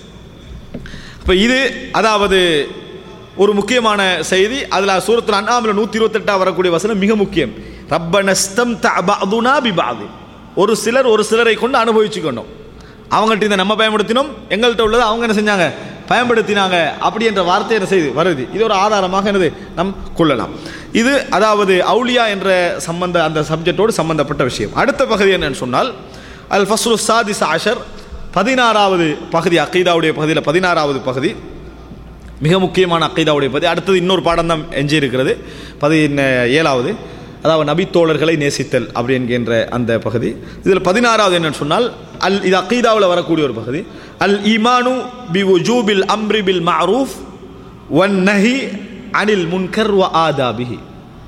இப்போ இது அதாவது ஒரு முக்கியமான செய்தி அதில் சூரத்தில் அண்ணாமில் நூற்றி இருபத்தெட்டாக வரக்கூடிய வசனம் மிக முக்கியம் ரப்பனஸ்தம் தபதுனா பிபாது ஒரு சிலர் ஒரு சிலரை கொண்டு அனுபவிச்சுக்கணும் அவங்கள்ட்ட இதை நம்ம பயன்படுத்தினோம் எங்கள்கிட்ட உள்ளதை அவங்க என்ன செஞ்சாங்க பயன்படுத்தினாங்க அப்படி என்ற வார்த்தை என்ன செய்து வருது இது ஒரு ஆதாரமாக என்னது நம் கொள்ளலாம் இது அதாவது அவுலியா என்ற சம்பந்த அந்த சப்ஜெக்டோடு சம்பந்தப்பட்ட விஷயம் அடுத்த பகுதி என்னன்னு சொன்னால் அல் ஃபஸ்ரு சாதிஸ் ஆஷர் பதினாறாவது பகுதி அக்கீதாவுடைய பகுதியில் பதினாறாவது பகுதி மிக முக்கியமான அக்கீதாவுடைய பகுதி அடுத்தது இன்னொரு பாடம் தான் எஞ்சி இருக்கிறது பதின ஏழாவது அதாவது நபித்தோழர்களை நேசித்தல் அப்படி என்கின்ற அந்த பகுதி இதில் பதினாறாவது என்னன்னு சொன்னால் அல் இது அக்கீதாவில் வரக்கூடிய ஒரு பகுதி அல் ஈமானு பி உஜூபில் அம்ரி பில் மஅரூஃப் வன் நஹி அனில் முன்கர் வ ஆதாபிஹி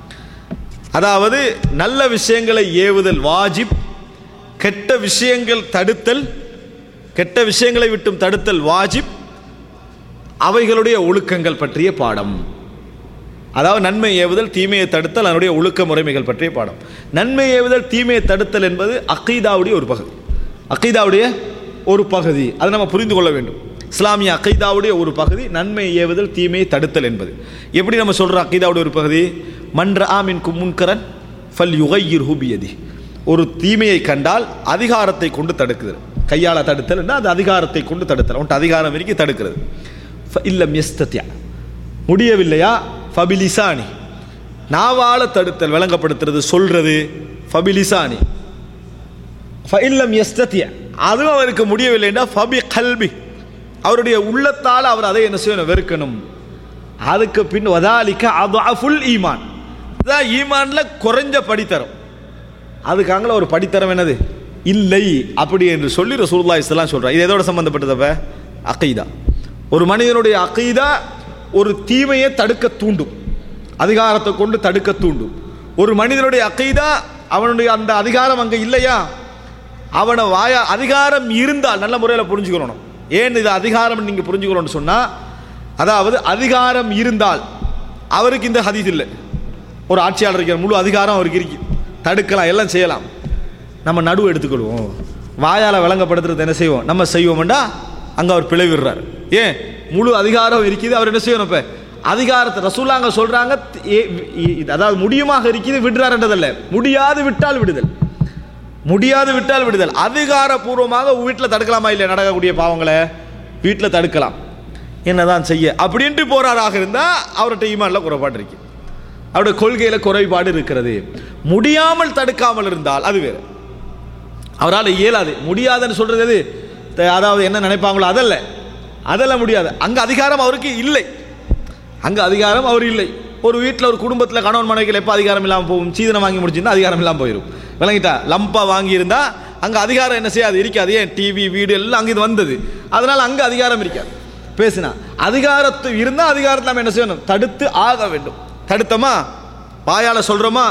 அதாவது நல்ல விஷயங்களை ஏவுதல் வாஜிப் கெட்ட விஷயங்கள் தடுத்தல் கெட்ட விஷயங்களை விட்டும் தடுத்தல் வாஜிப் அவைகளுடைய ஒழுக்கங்கள் பற்றிய பாடம் அதாவது நன்மை ஏவுதல் தீமையை தடுத்தல் அதனுடைய ஒழுக்க முறைமைகள் பற்றிய பாடம் நன்மை ஏவுதல் தீமையை தடுத்தல் என்பது அக்கீதாவுடைய ஒரு பகுதி அக்கீதாவுடைய ஒரு பகுதி அதை நம்ம புரிந்து கொள்ள வேண்டும் இஸ்லாமிய அக்கீதாவுடைய ஒரு பகுதி நன்மை ஏவுதல் தீமையை தடுத்தல் என்பது எப்படி நம்ம சொல்கிறோம் அக்கீதாவுடைய ஒரு பகுதி மன்ற ஆமின் முன்கரன் ஃபல் யுகையிர் ஹூபியதி ஒரு தீமையை கண்டால் அதிகாரத்தை கொண்டு தடுக்குது கையால தடுத்தல் அது அதிகாரத்தை கொண்டு தடுத்தல் அவன்கிட்ட அதிகாரம் வரைக்கும் தடுக்கிறது ஃப இல்லம் எஸ்தத்யா முடியவில்லையா ஃபபிலிசானி நாவால தடுத்தல் விளங்கப்படுத்துறது சொல்றது ஃபபிலிசானி ஃபஇல்லம் எஸ்தத்ய அதுவும் அவருக்கு முடியவில்லைன்னா ஃபபி கல்பி அவருடைய உள்ளத்தால் அவர் அதை என்ன செய்யணும் வெறுக்கணும் அதுக்கு பின் வதாலிக்க அஃபுல் ஈமான் இதான் ஈமான்ல குறைஞ்ச படித்தரம் அதுக்காங்கள ஒரு படித்தரம் என்னது இல்லை அப்படி என்று சொல்லி ரசூலுல்லாஹி ஸல்லல்லாஹு சொல்றார் இது எதோட சம்பந்தப்பட்டதப்ப அகீதா ஒரு மனிதனுடைய அகீதா ஒரு தீமையை தடுக்க தூண்டும் அதிகாரத்தை கொண்டு தடுக்க தூண்டும் ஒரு மனிதனுடைய அகீதா அவனுடைய அந்த அதிகாரம் அங்கே இல்லையா அவனை வாயா அதிகாரம் இருந்தால் நல்ல முறையில் புரிஞ்சுக்கணும் ஏன் இது அதிகாரம் நீங்கள் புரிஞ்சுக்கணும்னு சொன்னால் அதாவது அதிகாரம் இருந்தால் அவருக்கு இந்த ஹதீஸ் இல்லை ஒரு ஆட்சியாளர் இருக்கிற முழு அதிகாரம் அவருக்கு இருக்கு தடுக்கலாம் எல்லாம் செய்யலாம் நம்ம நடுவு எடுத்துக்கொள்வோம் வாயால் விளங்கப்படுத்துறது என்ன செய்வோம் நம்ம செய்வோம்டா அங்கே அவர் பிழைவிடுறார் ஏன் முழு அதிகாரம் இருக்குது அவர் என்ன செய்யணும் இப்போ அதிகாரத்தை ரசூலாங்க சொல்கிறாங்க அதாவது முடியுமாக இருக்குது விடுறாருன்றதல்ல முடியாது விட்டால் விடுதல் முடியாது விட்டால் விடுதல் அதிகாரப்பூர்வமாக வீட்டில் தடுக்கலாமா இல்லையா நடக்கக்கூடிய பாவங்களை வீட்டில் தடுக்கலாம் என்னதான் செய்ய அப்படின்ட்டு போறாராக இருந்தால் அவர்கிட்ட ஈமான்ல குறைபாடு இருக்கு அவருடைய கொள்கையில் குறைபாடு இருக்கிறது முடியாமல் தடுக்காமல் இருந்தால் அது வேறு அவரால் இயலாது முடியாதுன்னு சொல்றது எது த- அதாவது என்ன நினைப்பாங்களோ அதல்ல அதெல்லாம் முடியாது அங்கே அதிகாரம் அவருக்கு இல்லை அங்கே அதிகாரம் அவர் இல்லை ஒரு வீட்டில் ஒரு குடும்பத்தில் கணவன் மனைவிகள் எப்போ அதிகாரம் இல்லாமல் போகும் சீதனம் வாங்கி முடிச்சிருந்தா அதிகாரம் இல்லாமல் போயிடும் விளங்கிட்டா லம்பா வாங்கியிருந்தா அங்கே அதிகாரம் என்ன செய்யாது இருக்காது ஏன் டிவி வீடு எல்லாம் அங்கே இது வந்தது அதனால் அங்கே அதிகாரம் இருக்காது பேசினா அதிகாரத்து இருந்தால் அதிகாரத்தை நம்ம என்ன செய்யணும் தடுத்து ஆக வேண்டும் தடுத்தோமா வாயால் சொல்கிறோமா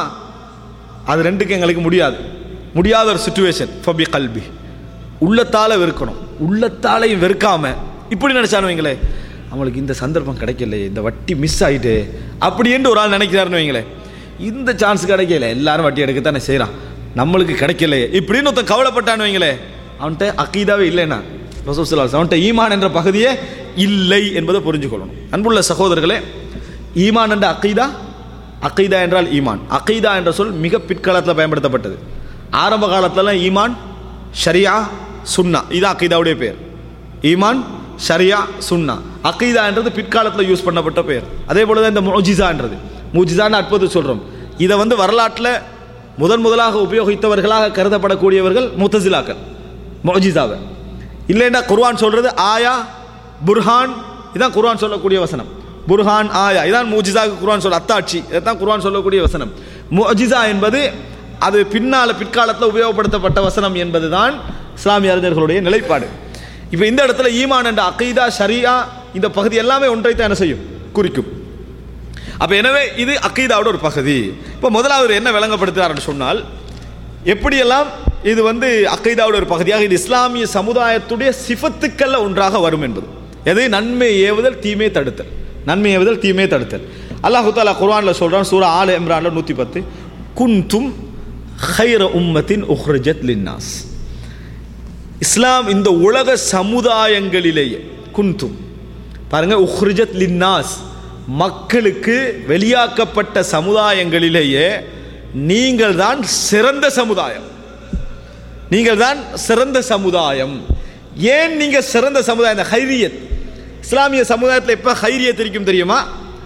அது ரெண்டுக்கு எங்களுக்கு முடியாது முடியாத ஒரு சுச்சுவேஷன் ஃபபி கல்பி உள்ளத்தால வெறுக்கணும் உள்ளத்தாலையும் வெறுக்காம இப்படி நினைச்சானு வைங்களே அவங்களுக்கு இந்த சந்தர்ப்பம் கிடைக்கல இந்த வட்டி மிஸ் ஆயிட்டு அப்படின்னு ஒரு ஆள் நினைக்கிறாருன்னு வைங்களே இந்த சான்ஸ் கிடைக்கல எல்லாரும் வட்டி எடுக்கத்தானே செய்கிறான் நம்மளுக்கு கிடைக்கல இப்படின்னு ஒருத்தன் கவலைப்பட்டான்னு வைங்களே அவன்கிட்ட அக்கீதாவே இல்லைன்னா ரசூல் அவன்கிட்ட ஈமான் என்ற பகுதியே இல்லை என்பதை புரிஞ்சுக்கொள்ளணும் அன்புள்ள சகோதரர்களே ஈமான் என்ற அக்கீதா அக்கீதா என்றால் ஈமான் அக்கீதா என்ற சொல் மிக பிற்காலத்தில் பயன்படுத்தப்பட்டது ஆரம்ப காலத்துலலாம் ஈமான் ஷரியா சுன்னா இது அக்கீதாவுடைய பேர் ஈமான் ஷரியா சுன்னா அக்கீதா என்றது பிற்காலத்தில் யூஸ் பண்ணப்பட்ட பெயர் அதே போல தான் இந்த மோஜிசான்றது மூஜிசான்னு அற்புதம் சொல்கிறோம் இதை வந்து வரலாற்றில் முதன் முதலாக உபயோகித்தவர்களாக கருதப்படக்கூடியவர்கள் முத்தசிலாக்கள் மோஜிசாவை இல்லைன்னா குர்ஆன் சொல்றது ஆயா புர்ஹான் இதான் குர்ஆன் சொல்லக்கூடிய வசனம் புர்ஹான் ஆயா இதான் மூஜிசாக்கு குர்ஆன் சொல்ல அத்தாட்சி இதைத்தான் குர்ஆன் சொல்லக்கூடிய வசனம் முஜிசா என்பது அது பின்னால் பிற்காலத்தில் உபயோகப்படுத்தப்பட்ட வசனம் என்பதுதான் இஸ்லாமிய அறிஞர்களுடைய நிலைப்பாடு இப்போ இந்த இடத்துல ஈமான் என்ற அகைதா ஷரியா இந்த பகுதி எல்லாமே ஒன்றைத்தான் என்ன செய்யும் குறிக்கும் அப்போ எனவே இது அக்கீதாவோட ஒரு பகுதி இப்போ முதலாவது என்ன விளங்கப்படுத்துகிறார்னு சொன்னால் எப்படியெல்லாம் இது வந்து அக்கைதாவோட ஒரு பகுதியாக இது இஸ்லாமிய சமுதாயத்துடைய சிஃபத்துக்கல்ல ஒன்றாக வரும் என்பது எது நன்மை ஏவுதல் தீமை தடுத்தல் நன்மை ஏவுதல் தீமை தடுத்தல் அல்லாஹு தாலா குர்ஆன்ல சொல்றான் சூரா ஆல இம்ரான்ல நூற்றி பத்து குன்தும் ஹைர உம்மத்தின் உஹ்ரஜத் லின்னாஸ் இஸ்லாம் இந்த உலக சமுதாயங்களிலேயே குன்தும் பாருங்க உஹ்ரிஜத் லின்னாஸ் மக்களுக்கு வெளியாக்கப்பட்ட சமுதாயங்களிலேயே நீங்கள் தான் சிறந்த சமுதாயம் நீங்கள் தான் சிறந்த சமுதாயம் ஏன் நீங்க சிறந்த சமுதாயம் இந்த ஹைரியத் இஸ்லாமிய சமுதாயத்தில் எப்ப ஹைரியத் இருக்கும் தெரியுமா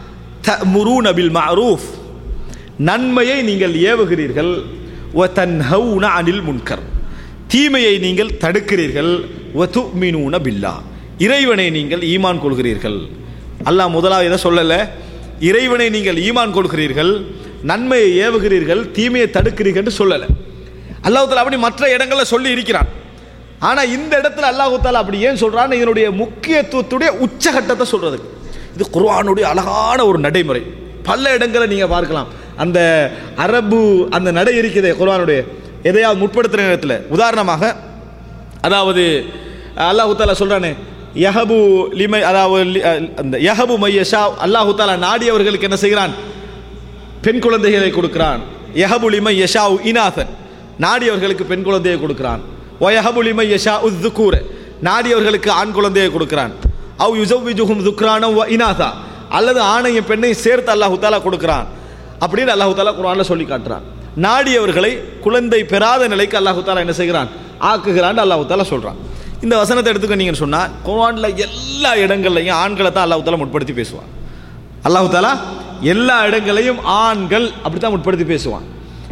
தமுரூன பில் மஅரூஃப் நன்மையை நீங்கள் ஏவுகிறீர்கள் வ தன்ஹவுன அனில் முன்கர் தீமையை நீங்கள் தடுக்கிறீர்கள் வ துமினூன பில்லா இறைவனை நீங்கள் ஈமான் கொள்கிறீர்கள் அல்லாஹ் முதலாவது எதை சொல்லல இறைவனை நீங்கள் ஈமான் கொள்கிறீர்கள் நன்மையை ஏவுகிறீர்கள் தீமையை தடுக்கிறீர்கள் என்று சொல்லலை அல்லாஹ் தாலா அப்படி மற்ற இடங்களில் சொல்லி இருக்கிறான் ஆனால் இந்த இடத்துல அல்லாஹு தாலா அப்படி ஏன் சொல்றான்னு இதனுடைய முக்கியத்துவத்துடைய உச்சகட்டத்தை சொல்றதுக்கு இது குர்ஆனுடைய அழகான ஒரு நடைமுறை பல இடங்களை நீங்க பார்க்கலாம் அந்த அரபு அந்த நடை இருக்குதே குர்ஆனுடைய எதையாவது முற்படுத்துகிற நேரத்தில் உதாரணமாக அதாவது அல்லாஹு தாலா சொல்றானே யஹபு லிமை அதாவது லி- அஹ் அந்த யஹபு மையஷா அல்லாஹு தாலா நாடியவர்களுக்கு என்ன செய்கிறான் பெண் குழந்தைகளை கொடுக்கிறான் யஹபுலிமை யஷா இனாசன் நாடியவர்களுக்கு பெண் குழந்தையை கொடுக்கிறான் ஒயஹபுலிமை யஷா உத்துக்கூர நாடியவர்களுக்கு ஆண் குழந்தையை கொடுக்கிறான் அவ் யுசவ்விஜுஹும் துக்ரான வ இனாசா அல்லது ஆணையும் பெண்ணையும் சேர்த்து அல்லாஹு தாலா கொடுக்கிறான் அப்படின்னு அல்லாஹு தாலா குர்ஆன்ல சொல்லி காட்டுறான் நாடியவர்களை குழந்தை பெறாத நிலைக்கு அல்லாஹு தாலா என்ன செய்கிறான் ஆக்குகிறான் அல்லாஹு தாலா சொல்றான் இந்த வசனத்தை எடுத்துக்கிட்டீங்கன்னு சொன்னா குர்ஆன்ல எல்லா இடங்கள்லையும் ஆண்களை தான் அல்லாஹு தாலா முற்படுத்தி பேசுவான் அல்லாஹு தாலா எல்லா இடங்களையும் ஆண்கள் அப்படித்தான் முற்படுத்தி பேசுவான்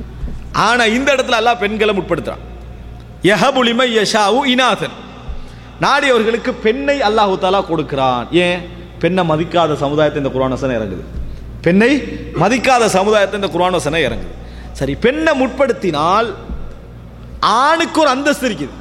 ஆனா இந்த இடத்துல அல்லாஹ் பெண்களை முற்படுத்துறான் யஹபுலிமை யஷாவு இனாதன் நாடியவர்களுக்கு பெண்ணை அல்லாஹு தாலா கொடுக்கிறான் ஏன் பெண்ணை மதிக்காத சமுதாயத்தை இந்த குர்ஆன் வசனம் இறங்குது பெண்ணை மதிக்காத சமுதாயத்தை இந்த குர்ஆன் வசனம் இறங்குது சரி பெண்ணை முற்படுத்தினால் ஆணுக்கு ஒரு அந்தஸ்து இருக்குது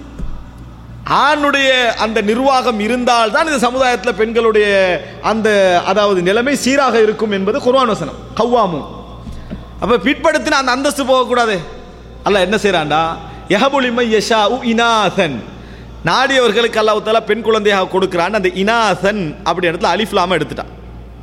ஆணுடைய அந்த நிர்வாகம் இருந்தால் தான் இந்த சமுதாயத்தில் பெண்களுடைய அந்த அதாவது நிலைமை சீராக இருக்கும் என்பது குர்ஆன் வசனம் கவ்வாமும் அப்ப பிற்படுத்தின அந்த அந்தஸ்து போகக்கூடாது அல்லாஹ் என்ன செய்றான்டா யஹபுலிமை யஷா உ இனாசன் நாடியவர்களுக்கு அல்லாஹ் தாலா பெண் குழந்தையாக கொடுக்கிறான் அந்த இனாசன் அப்படி இடத்துல அலிஃப்லாம எடுத்துட்டான்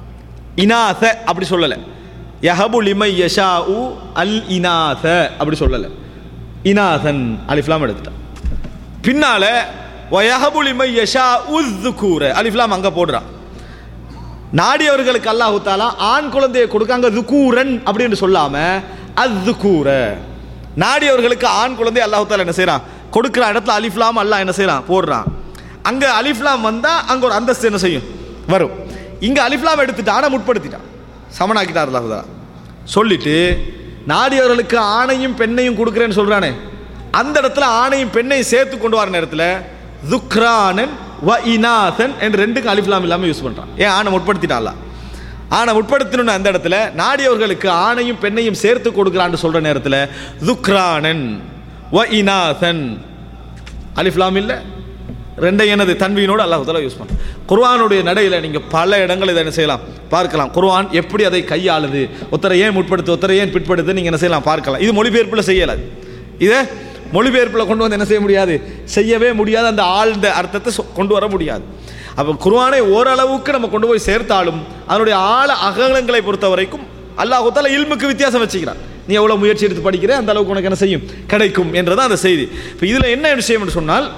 இனாச அப்படி சொல்லலை யஹபுலிமை யஷா உ அல் இனாச அப்படி சொல்லலை இனாசன் அலிஃப்லாம் எடுத்துட்டான் பின்னால வயஹபுலிமை யஷா உஸ்துகூர அலிஃப்லாம் அங்க போடுறான் நாடியவர்களுக்கு அல்லாஹு தாலா ஆண் குழந்தையை கொடுக்காங்க துக்கூரன் அப்படின்னு சொல்லாம அத்துக்கூர நாடியவர்களுக்கு ஆண் குழந்தை அல்லாஹு தாலா என்ன செய்றான் கொடுக்கிற இடத்துல அலிஃப்லாம் அல்லாஹ் என்ன செய்றான் போடுறான் அங்க அலிஃப்லாம் வந்தா அங்க ஒரு அந்தஸ்து என்ன செய்யும் வரும் இங்க அலிஃப்லாம் எடுத்துட்டான் ஆனா முற்படுத்திட்டான் சமனாக்கிட்டார் அல்லாஹு தாலா சொல்லிட்டு நாடியவர்களுக்கு ஆணையும் பெண்ணையும் கொடுக்குறேன்னு சொல்றானே அந்த இடத்துல ஆணையும் பெண்ணையும் சேர்த்து கொண்டு வர நேரத்தில் துக்ரானன் வ இனாசன் என்று ரெண்டுக்கும் அலிஃப்லாம் இல்லாமல் யூஸ் பண்ணுறான் ஏன் ஆணை முற்படுத்திட்டான்ல ஆணை முற்படுத்தணும்னு அந்த இடத்துல நாடியவர்களுக்கு ஆணையும் பெண்ணையும் சேர்த்து கொடுக்குறான்னு சொல்ற நேரத்தில் துக்ரானன் வ இனாசன் அலிஃப்லாம் இல்லை ரெண்டையும் எனது தன்வியினோடு அல்லாஹ் தாலா யூஸ் பண்ணுறோம் குர்ஆனுடைய நடையில் நீங்கள் பல இடங்கள் இதை என்ன செய்யலாம் பார்க்கலாம் குர்ஆன் எப்படி அதை கையாளுது ஒருத்தரை ஏன் முற்படுத்து ஒருத்தரை ஏன் பிற்படுத்து நீங்கள் என்ன செய்யலாம் பார்க்கலாம் இது மொழிபெயர்ப்பில் செய்யலாது இதை மொழிபெயர்ப்பில் கொண்டு வந்து என்ன செய்ய முடியாது செய்யவே முடியாது அந்த ஆழ்ந்த அர்த்தத்தை சொ- கொண்டு வர முடியாது அப்போ குர்ஆனை ஓரளவுக்கு நம்ம கொண்டு போய் சேர்த்தாலும் அதனுடைய ஆழ அகலங்களை பொறுத்த வரைக்கும் அல்லாஹ் தாலா இல்முக்கு வித்தியாசம் வச்சுக்கிறான் நீ எவ்வளோ முயற்சி எடுத்து படிக்கிற அந்த அளவுக்கு உனக்கு என்ன செய்யும் கிடைக்கும் என்றதான் அந்த செய்தி இப்போ இதில் என்ன விஷயம் என்று சொன்னால்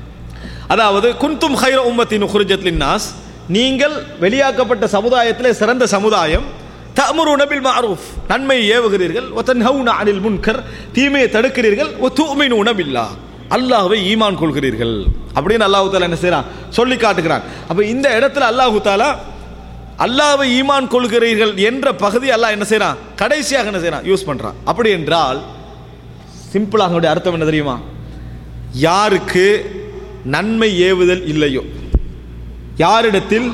அதாவது குந்தும் ஹைர உம்மத்தின் உஹ்ரிஜத் லின்னாஸ் நீங்கள் வெளியாக்கப்பட்ட சமுதாயத்திலே சிறந்த சமுதாயம் தஅமுருன பில் மஅரூஃப் நன்மை ஏவுகிறீர்கள் வ தன்ஹவுன அனில் முன்கர் தீமையை தடுக்கிறீர்கள் வ துமினுன பில்லாஹ் அல்லாஹ்வை ஈமான் கொள்கிறீர்கள் அப்படின்னு அல்லாஹ் தாலா என்ன செய்றான் சொல்லி காட்டுகிறான் அப்ப இந்த இடத்துல அல்லாஹ் தாலா அல்லாஹ்வை ஈமான் கொள்கிறீர்கள் என்ற பகுதி அல்லாஹ் என்ன செய்றான் கடைசியாக என்ன செய்றான் யூஸ் பண்றான் அப்படி என்றால் சிம்பிளாக அதனுடைய அர்த்தம் என்ன தெரியுமா யாருக்கு நன்மை ஏவுதல் இல்லையோ யாரிடத்தில்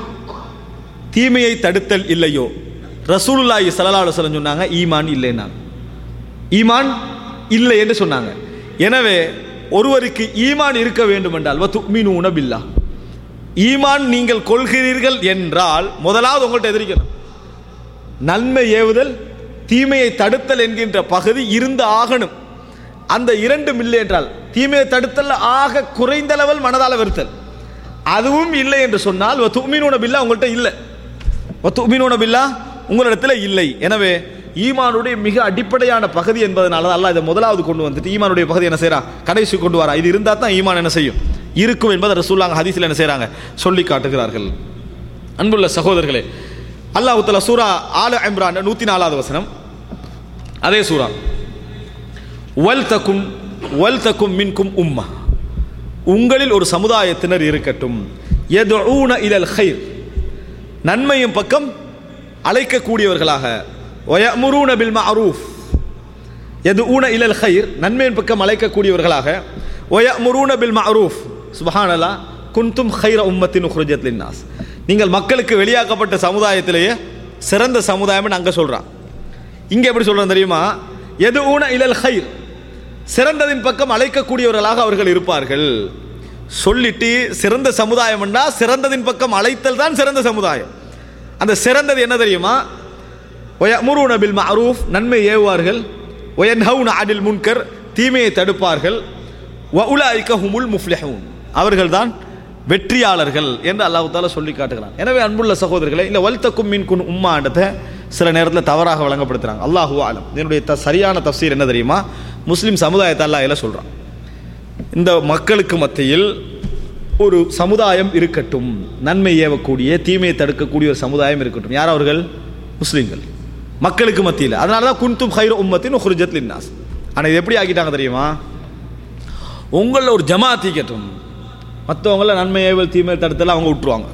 தீமையை தடுத்தல் இல்லையோ ரசூலுல்லாஹி ஸல்லல்லாஹு அலைஹி வஸல்லம் சொன்னாங்க ஈமான் இல்லைன்னாங்க ஈமான் இல்லை என்று சொன்னாங்க எனவே ஒருவருக்கு ஈமான் இருக்க வேண்டும் என்றால் துமினூன பில்லா ஈமான் நீங்கள் கொள்கிறீர்கள் என்றால் முதலாவது உங்கள்கிட்ட எதிரிக்கணும் நன்மை ஏவுதல் தீமையை தடுத்தல் என்கின்ற பகுதி இருந்து ஆகணும் அந்த இரண்டும் இல்லை என்றால் தீமையை தடுத்தல் ஆக குறைந்த லெவல் மனதால வெறுத்தல் அதுவும் இல்லை என்று சொன்னால் துமினூன பில்லா உங்கள்கிட்ட இல்லை துமினூன பில்லா உங்களிடத்தில் இல்லை எனவே ஈமானுடைய மிக அடிப்படையான பகுதி என்பதனால தான் அல்லாஹ் இதை முதலாவது கொண்டு வந்துட்டு ஈமானுடைய பகுதி என்ன செய்றா கடைசி கொண்டு வரா இது இருந்தால் தான் ஈமான் என்ன செய்யும் இருக்கும் என்பதை ரசூல்லாங்க ஹதீஸில் என்ன செய்றாங்க சொல்லி காட்டுகிறார்கள் அன்புள்ள சகோதரர்களே அல்லாஹ் தஆலா சூரா ஆல இம்ரான் நூற்றி நாலாவது வசனம் அதே சூரா வல் தக்கும் வல் தக்கும் மின்கும் உம்மா உங்களில் ஒரு சமுதாயத்தினர் இருக்கட்டும் யதுஊன இலல் ஹைர் நன்மையும் பக்கம் அழைக்கக்கூடியவர்களாக வயமுரூன பில் மஅரூஃப் யதுஊன இலல் ஹைர் நன்மையின் பக்கம் அழைக்கக்கூடியவர்களாக வயமுரூன பில் மஅரூஃப் சுபஹானல்லாஹ் குன்தும் ஹைர உம்மத்தின் உஹ்ரஜத் லின்னாஸ் நீங்கள் மக்களுக்கு வெளியாக்கப்பட்ட சமுதாயத்திலேயே சிறந்த சமுதாயம்னு அங்கே சொல்றான் இங்கே எப்படி சொல்றோம் தெரியுமா எது ஊன இலல் ஹைர் சிறந்ததின் பக்கம் அழைக்கக்கூடியவர்களாக அவர்கள் இருப்பார்கள் சொல்லிட்டு சிறந்த சமுதாயம்னா சிறந்ததின் பக்கம் அழைத்தல் தான் சிறந்த சமுதாயம் அந்த சிறந்தது என்ன தெரியுமா ஒயமுருன பில் மஅரூஃப் நன்மை ஏவுவார்கள் ஒயன்ஹவுன அனில் முன்கர் தீமையை தடுப்பார்கள் வ உலாய்க ஹுமுல் முஃப்லிஹூன் அவர்கள்தான் வெற்றியாளர்கள் என்று அல்லாஹ் தாலா சொல்லி காட்டுகிறான் எனவே அன்புள்ள சகோதரர்களே இந்த வல்தக்கும் மீன் குன் உம்மான்றதை சில நேரத்தில் தவறாக வழங்கப்படுத்துறாங்க அல்லாஹு ஆலம் என்னுடைய த சரியான தஃசீர் என்ன தெரியுமா முஸ்லீம் சமுதாயத்தை அல்லாஹ் எல்லாம் சொல்கிறான் இந்த மக்களுக்கு மத்தியில் ஒரு சமுதாயம் இருக்கட்டும் நன்மை ஏவக்கூடிய தீமையை தடுக்கக்கூடிய ஒரு சமுதாயம் இருக்கட்டும் யார் அவர்கள் முஸ்லீம்கள் மக்களுக்கு மத்தியில் அதனால தான் குன்தும் ஹைர உம்மத்தின் ஹுர்ஜத் லின்னாஸ் ஆனால் இது எப்படி ஆக்கிட்டாங்க தெரியுமா உங்களில் ஒரு ஜமாத் இருக்கட்டும் மற்றவங்கள நன்மை ஏவல் தீமை தடுத்தல அவங்க விட்டுருவாங்க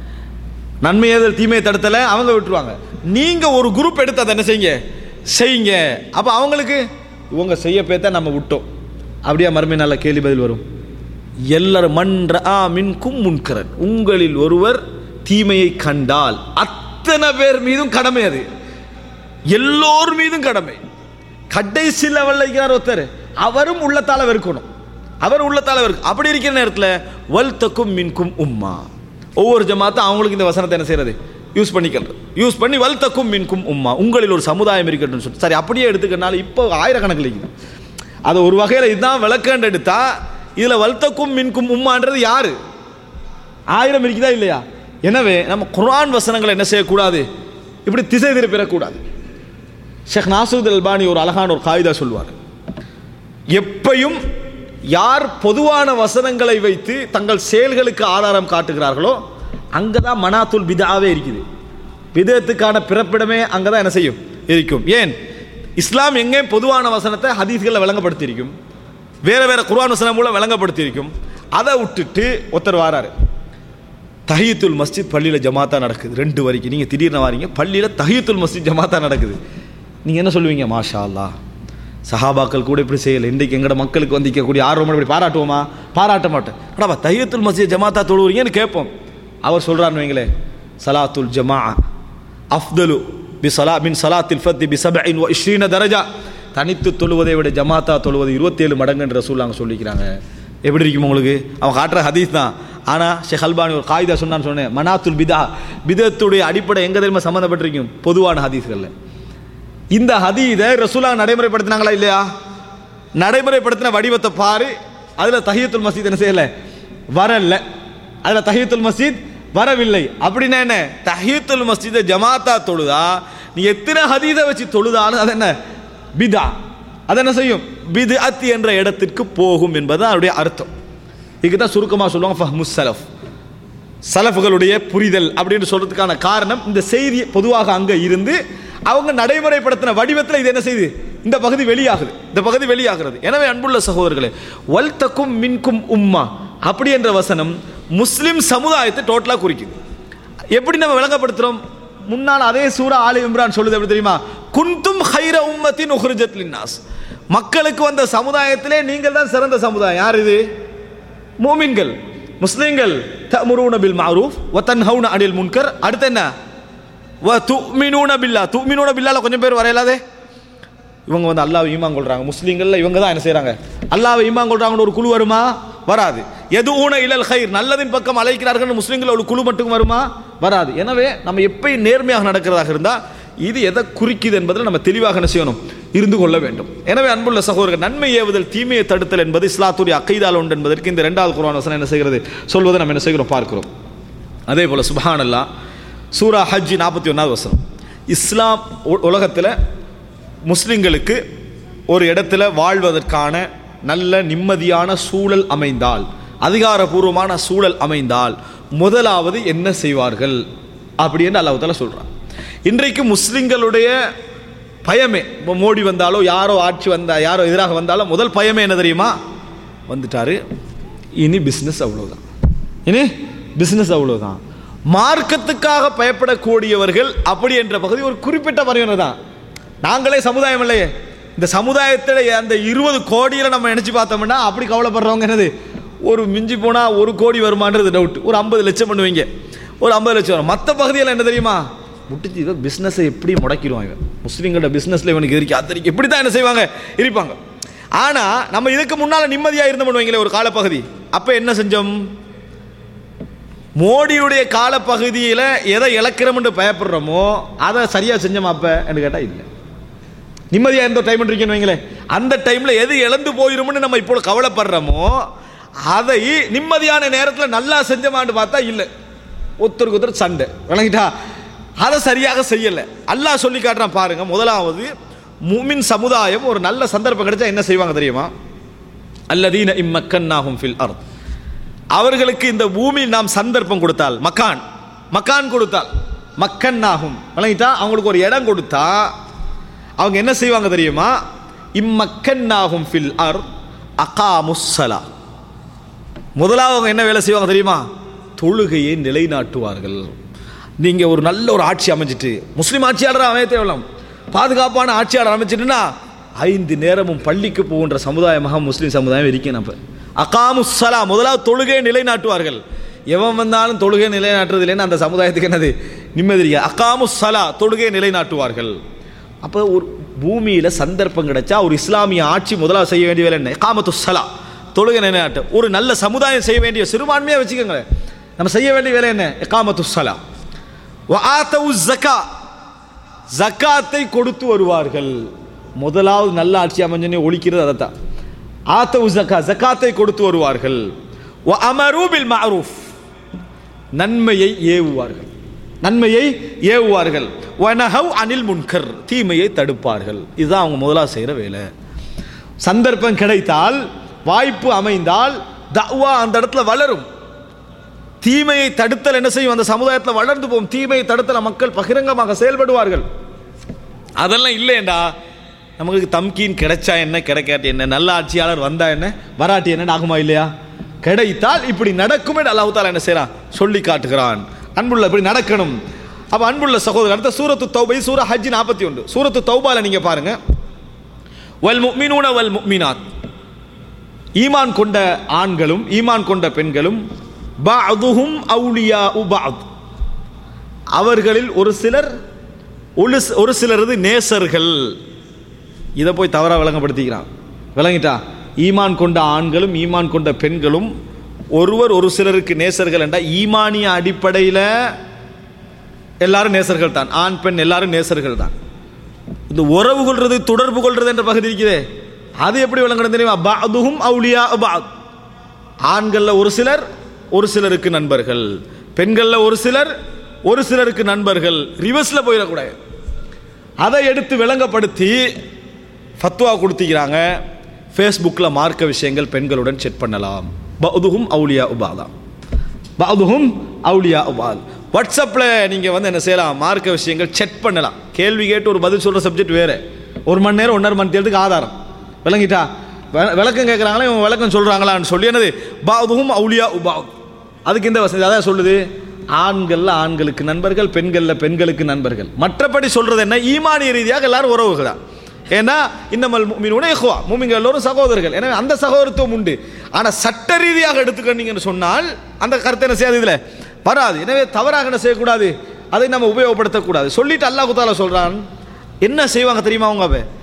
நன்மை ஏதல் தீமையை தடுத்தல அவங்க விட்டுருவாங்க நீங்க ஒரு குரூப் எடுத்து அதை என்ன செய்யுங்க செய்யுங்க அப்ப அவங்களுக்கு இவங்க செய்ய பேத்த நம்ம விட்டோம் அப்படியே மறுமை நல்ல கேள்வி பதில் வரும் எல்லாரும் மன்ற ஆ மின்கும் முன்கரன் உங்களில் ஒருவர் தீமையை கண்டால் அத்தனை பேர் மீதும் கடமை அது எல்லோர் மீதும் கடமை கடைசி லெவலில் இருக்கிறார் ஒருத்தர் அவரும் உள்ளத்தால வெறுக்கணும் அவர் உள்ளத்தால வெறுக்கும் அப்படி இருக்கிற நேரத்தில் வல் தக்கும் மின்கும் உம்மா ஒவ்வொரு ஜமாத்தும் அவங்களுக்கு இந்த வசனத்தை என்ன செய்யறது யூஸ் பண்ணிக்கிறது யூஸ் பண்ணி வல் தக்கும் மின்கும் உம்மா உங்களில் ஒரு சமுதாயம் இருக்கட்டும் சொல்லி சரி அப்படியே எடுத்துக்கனால இப்போ ஆயிரக்கணக்கில் இருக்குது அது ஒரு வகையில் இதுதான் விளக்கண்டு எடுத்தா இதில் வல்தக்கும் மின்கும் உம்மான்றது யாரு ஆயிரம் இருக்குதா இல்லையா எனவே நம்ம குர்ஆன் வசனங்களை என்ன செய்யக்கூடாது இப்படி திசை திருப்பிடக்கூடாது ஷேக் நாசூத் அல்பானி ஒரு அழகான ஒரு காகிதா சொல்வார் எப்பையும் யார் பொதுவான வசனங்களை வைத்து தங்கள் செயல்களுக்கு ஆதாரம் காட்டுகிறார்களோ அங்கே தான் மனாத்துல் பிதாவே இருக்குது பிதத்துக்கான பிறப்பிடமே அங்கே தான் என்ன செய்யும் இருக்கும் ஏன் இஸ்லாம் எங்கே பொதுவான வசனத்தை ஹதீஸ்களில் விளங்கப்படுத்தியிருக்கும் வேற வேற குர்ஆன் வசனம் மூலம் விளங்கப்படுத்தியிருக்கும் அதை விட்டுட்டு ஒருத்தர் வாராரு தஹியத்துல் மஸ்ஜித் பள்ளியில் ஜமாத்தா நடக்குது ரெண்டு வரைக்கும் நீங்கள் திடீர்னு வாரீங்க பள்ளியில் தஹியத்துல் மஸ்ஜித் ஜமாத்தா நடக்குது நீங்கள் என்ன சொல்லுவீங்க மாஷா அல்லாஹ் சஹாபாக்கள் கூட இப்படி செய்யலை இன்றைக்கு எங்களோட மக்களுக்கு வந்து இருக்கக்கூடிய ஆர்வம் இப்படி பாராட்டுவோமா பாராட்ட மாட்டேன் ஆனால் தையத்துல் மஸ்ஜித் ஜமாத்தா தொழுவுறீங்கன்னு கேட்போம் அவர் சொல்கிறான்னு வைங்களே சலாத்துல் ஜமா அஃப்தலு பி சலா மின் சலாத்தில் ஃபத்தி பி சபைன் வ இஸ்ரீன தரஜா தனித்து தொழுவதை விட ஜமாத்தா தொழுவது இருபத்தேழு மடங்குன்ற ரசூல் சொல்லிக்கிறாங்க எப்படி இருக்கும் உங்களுக்கு அவன் காட்டுற ஹதீஸ் தான் ஆனால் ஷேக் அல்பானி ஒரு காகிதா சொன்னான்னு சொன்னேன் மனாத்துல் பிதா பிதத்துடைய அடிப்படை எங்கே தெரியுமா சம்மந்தப்பட்டிருக்கும் பொதுவான ஹதீஸ்களில் இந்த ஹதீதை ரசூலா நடைமுறைப்படுத்தினாங்களா இல்லையா நடைமுறைப்படுத்தின வடிவத்தை பாரு அதில் தஹியத்துல் மசீத் என்ன செய்யலை வரல அதில் தஹியத்துல் மசீத் வரவில்லை அப்படின்னா என்ன தஹியத்துல் மஸ்ஜிதை ஜமாத்தா தொழுதா நீ எத்தனை ஹதீதை வச்சு தொழுதாலும் அது என்ன பிதா அது என்ன செய்யும் பிது அத்தி என்ற இடத்திற்கு போகும் என்பது அதனுடைய அர்த்தம் இதுக்கு தான் சுருக்கமாக சொல்லுவாங்க ஃபஹ்முஸ் சலஃப் சலஃபுகளுடைய புரிதல் அப்படின்னு சொல்றதுக்கான காரணம் இந்த செய்தி பொதுவாக அங்கே இருந்து அவங்க நடைமுறைப்படுத்தின வடிவத்தில் இது என்ன செய்யுது இந்த பகுதி வெளியாகுது இந்த பகுதி வெளியாகிறது எனவே அன்புள்ள சகோதரர்களே வல் தக்கும் மின்கும் உம்மா அப்படி என்ற வசனம் முஸ்லிம் சமுதாயத்தை டோட்டலாக குறிக்குது எப்படி நம்ம விளங்கப்படுத்துறோம் முன்னால் அதே சூரா ஆலி இம்ரான் சொல்லுது எப்படி தெரியுமா குன்தும் ஹைர உம்மத்தின் உஹ்ரிஜத் லின்னாஸ் மக்களுக்கு வந்த சமுதாயத்திலே நீங்கள் தான் சிறந்த சமுதாயம் யார் இது மூமின்கள் முஸ்லிம்கள் தமுரூன பில் மாரூஃப் வ தன்ஹவுன அனில் முன்கர் அடுத்து என்ன வ துமினூன பில்லா துமினூன பில்லால கொஞ்சம் பேர் வரையலாதே இவங்க வந்து அல்லாஹ் ஈமான் கொள்றாங்க முஸ்லீம்கள்ல இவங்க தான் என்ன செய்றாங்க அல்லாஹ் ஈமான் கொள்றாங்கன்னு ஒரு குழு வருமா வராது எது ஊன இலல் ஹைர் நல்லதின் பக்கம் அழைக்கிறார்கள் முஸ்லீம்கள் ஒரு குழு மட்டும் வருமா வராது எனவே நம்ம எப்பயும் நேர்மையாக நடக்கிறதாக இருந்தால் இது எதை குறிக்குது என்பதில் நம்ம தெளிவாக என்ன செய்யணும் இருந்து கொள்ள வேண்டும் எனவே அன்புள்ள சகோதரர்கள் நன்மை ஏவுதல் தீமையை தடுத்தல் என்பது இஸ்லாத்துடைய அக்கைதால் உண்டு என்பதற்கு இந்த ரெண்டாவது குர்ஆன் வசனம் என்ன செய்கிறது சொல்வதை நம்ம என்ன செய்கிறோம் பார்க்கிறோம் அதே போல் சுபஹானல்லா சூரா ஹஜ் நாற்பத்தி ஒன்றாவது வசனம் இஸ்லாம் உலகத்தில் முஸ்லிம்களுக்கு ஒரு இடத்துல வாழ்வதற்கான நல்ல நிம்மதியான சூழல் அமைந்தால் அதிகாரபூர்வமான சூழல் அமைந்தால் முதலாவது என்ன செய்வார்கள் அப்படின்னு அல்லாஹ் தாலா சொல்கிறான் இன்றைக்கு முஸ்லிம்களுடைய பயமே இப்போ மோடி வந்தாலோ யாரோ ஆட்சி வந்தா யாரோ எதிராக வந்தாலும் முதல் பயமே என்ன தெரியுமா வந்துட்டாரு இனி பிஸ்னஸ் அவ்வளவுதான் இனி பிஸ்னஸ் அவ்வளவுதான் மார்க்கத்துக்காக பயப்படக்கூடியவர்கள் அப்படி என்ற பகுதி ஒரு குறிப்பிட்ட வரையினர் தான் நாங்களே சமுதாயம் இல்லையே இந்த சமுதாயத்தில் அந்த இருபது கோடியில் நம்ம நினச்சி பார்த்தோம்னா அப்படி கவலைப்படுறவங்க என்னது ஒரு மிஞ்சி போனால் ஒரு கோடி வருமானது டவுட் ஒரு ஐம்பது லட்சம் பண்ணுவீங்க ஒரு ஐம்பது லட்சம் வரும் மற்ற பகுதியில் என்ன தெரியுமா முட்டிச்சு இவன் பிஸ்னஸை எப்படி முடக்கிடுவான் இவன் முஸ்லீம்களோட பிஸ்னஸில் இவனுக்கு இருக்கு அத்தனைக்கு இப்படி தான் என்ன செய்வாங்க இருப்பாங்க ஆனால் நம்ம இதுக்கு முன்னால் நிம்மதியாக இருந்து பண்ணுவீங்களே ஒரு காலப்பகுதி அப்போ என்ன செஞ்சோம் மோடியுடைய காலப்பகுதியில் எதை இழக்கிறோம்னு பயப்படுறோமோ அதை சரியாக செஞ்சோமா அப்போ என்று கேட்டால் இல்லை நிம்மதியாக எந்த டைம் இருக்கீங்கன்னு வைங்களேன் அந்த டைமில் எது இழந்து போயிரும்னு நம்ம இப்போ கவலைப்படுறோமோ அதை நிம்மதியான நேரத்தில் நல்லா செஞ்சோமான்னு பார்த்தா இல்லை ஒருத்தருக்கு ஒருத்தர் சண்டை விளங்கிட்டா அதை சரியாக செய்யலை அல்லாஹ் சொல்லி காட்டுறான் பாருங்க முதலாவது முமின் சமுதாயம் ஒரு நல்ல சந்தர்ப்பம் கிடைச்சா என்ன செய்வாங்க தெரியுமா அல்லதீன இம்மக்கன்னாகும் ஃபில் அர்த் அவர்களுக்கு இந்த பூமியில் நாம் சந்தர்ப்பம் கொடுத்தால் மக்கான் மக்கான் கொடுத்தால் மக்கன்னாகும் விளங்கிட்டா அவங்களுக்கு ஒரு இடம் கொடுத்தா அவங்க என்ன செய்வாங்க தெரியுமா இம்மக்கன்னாகும் ஃபில் அர் அகாமுஸ்ஸலா முதலாவது அவங்க என்ன வேலை செய்வாங்க தெரியுமா தொழுகையை நிலைநாட்டுவார்கள் நீங்கள் ஒரு நல்ல ஒரு ஆட்சி அமைச்சிட்டு முஸ்லீம் ஆட்சியாளர் அமைய தேவலாம் பாதுகாப்பான ஆட்சியாளர் அமைச்சிட்டுன்னா ஐந்து நேரமும் பள்ளிக்கு போகின்ற சமுதாயமாக முஸ்லீம் சமுதாயம் இருக்கேன் அப்போ அகாமுஸ்ஸலா முதலாவது தொழுகையை நிலைநாட்டுவார்கள் எவன் வந்தாலும் தொழுகை நிலைநாட்டுறது இல்லைன்னு அந்த சமுதாயத்துக்கு என்னது நிம்மதி இருக்காது அகாமுஸ்ஸலா தொழுகையை நிலைநாட்டுவார்கள் அப்போ ஒரு பூமியில் சந்தர்ப்பம் கிடைச்சா ஒரு இஸ்லாமிய ஆட்சி முதலாவது செய்ய வேண்டிய வேலை என்ன காமத்து சலா தொழுகை நிலைநாட்டு ஒரு நல்ல சமுதாயம் செய்ய வேண்டிய சிறுபான்மையாக வச்சுக்கோங்களேன் நம்ம செய்ய வேண்டிய வேலை என்ன எகாமத்து சலா ஜக்கா ஜக்காத்தை கொடுத்து வருவார்கள் முதலாவது நல்ல ஆட்சி அமைஞ்சனே ஒழிக்கிறது அதை தான் ஆத்தவு ஜக்கா ஜக்காத்தை கொடுத்து வருவார்கள் வ அமரூபில் மஅரூஃப் நன்மையை ஏவுவார்கள் நன்மையை ஏவுவார்கள் வனஹவ் அனில் முன்கர் தீமையை தடுப்பார்கள் இதுதான் அவங்க முதலாக செய்கிற வேலை சந்தர்ப்பம் கிடைத்தால் வாய்ப்பு அமைந்தால் தவா அந்த இடத்துல வளரும் தீமையை தடுத்தல் என்ன செய்யும் அந்த சமுதாயத்தில் வளர்ந்து போகும் தீமையை தடுத்தல மக்கள் பகிரங்கமாக செயல்படுவார்கள் அதெல்லாம் இல்லையேண்டா நமக்கு தம்கீன் கிடைச்சா என்ன கிடைக்காட்டி என்ன நல்ல ஆட்சியாளர் வந்தா என்ன வராட்டி என்ன ஆகுமா இல்லையா கிடைத்தால் இப்படி நடக்குமே அல்லாஹ் தாலா என்ன செய்யறான் சொல்லி காட்டுகிறான் அன்புள்ள இப்படி நடக்கணும் அப்ப அன்புள்ள சகோதரர் அடுத்த சூரத்து தௌபை சூரா ஹஜ் நாற்பத்தி ஒன்று சூரத்து தௌபால நீங்க பாருங்க வல் முக்மினூன வல் முக்மினாத் ஈமான் கொண்ட ஆண்களும் ஈமான் கொண்ட பெண்களும் பஅதுஹும் அவுலியா உபாத் அவர்களில் ஒரு சிலர் ஒரு சி- ஒரு சிலரது நேசர்கள் இதை போய் தவறாக விளங்கப்படுத்திக்கிறான் விளங்கிட்டா ஈமான் கொண்ட ஆண்களும் ஈமான் கொண்ட பெண்களும் ஒருவர் ஒரு சிலருக்கு நேசர்கள் என்றால் ஈமானிய அடிப்படையில் எல்லாரும் நேசர்கள் தான் ஆண் பெண் எல்லாரும் நேசர்கள் தான் இந்த உறவு கொள்றது தொடர்பு கொள்றது என்ற பகுதி இருக்குதே அது எப்படி விளங்கணும் தெரியுமா பாதுகும் அவுலியா பாத் ஆண்களில் ஒரு சிலர் ஒரு சிலருக்கு நண்பர்கள் பெண்களில் ஒரு சிலர் ஒரு சிலருக்கு நண்பர்கள் ரிவர்ஸில் போயிடக்கூடாது அதை எடுத்து விளங்கப்படுத்தி ஃபத்வா கொடுத்திக்கிறாங்க ஃபேஸ்புக்கில் மார்க்க விஷயங்கள் பெண்களுடன் செட் பண்ணலாம் பௌதுகும் அவுலியா உபாதா பௌதுகும் அவுலியா உபாத் வாட்ஸ்அப்பில் நீங்கள் வந்து என்ன செய்யலாம் மார்க்க விஷயங்கள் செக் பண்ணலாம் கேள்வி கேட்டு ஒரு பதில் சொல்கிற சப்ஜெக்ட் வேறு ஒரு மணி நேரம் ஒன்றரை மணி நேரத்துக்கு ஆதாரம் விளங்கிட்டா வெ- விளக்கம் கேட்குறாங்களா இவங்க விளக்கம் சொல்கிறாங்களான்னு சொல்லி என்னது பாதுகும் அவுலியா உபாத் அதுக்கு இந்த வசதி அதான் சொல்லுது ஆண்கள்ல ஆண்களுக்கு நண்பர்கள் பெண்கள்ல பெண்களுக்கு நண்பர்கள் மற்றபடி சொல்றது என்ன ஈமானிய ரீதியாக எல்லாரும் உறவுகள் தான் ஏன்னா இன்னமல் முமின் இஹ்வா மூமிங்க எல்லோரும் சகோதரர்கள் எனவே அந்த சகோதரத்துவம் உண்டு ஆனால் சட்ட ரீதியாக எடுத்துக்கிட்டீங்கன்னு சொன்னால் அந்த கருத்தை என்ன செய்யாது இதில் வராது எனவே தவறாக என்ன செய்யக்கூடாது அதை நம்ம உபயோகப்படுத்தக்கூடாது சொல்லிட்டு அல்லாஹ் தாலா சொல்றான் என்ன செய்வாங்க தெரியுமா அவங்க அவ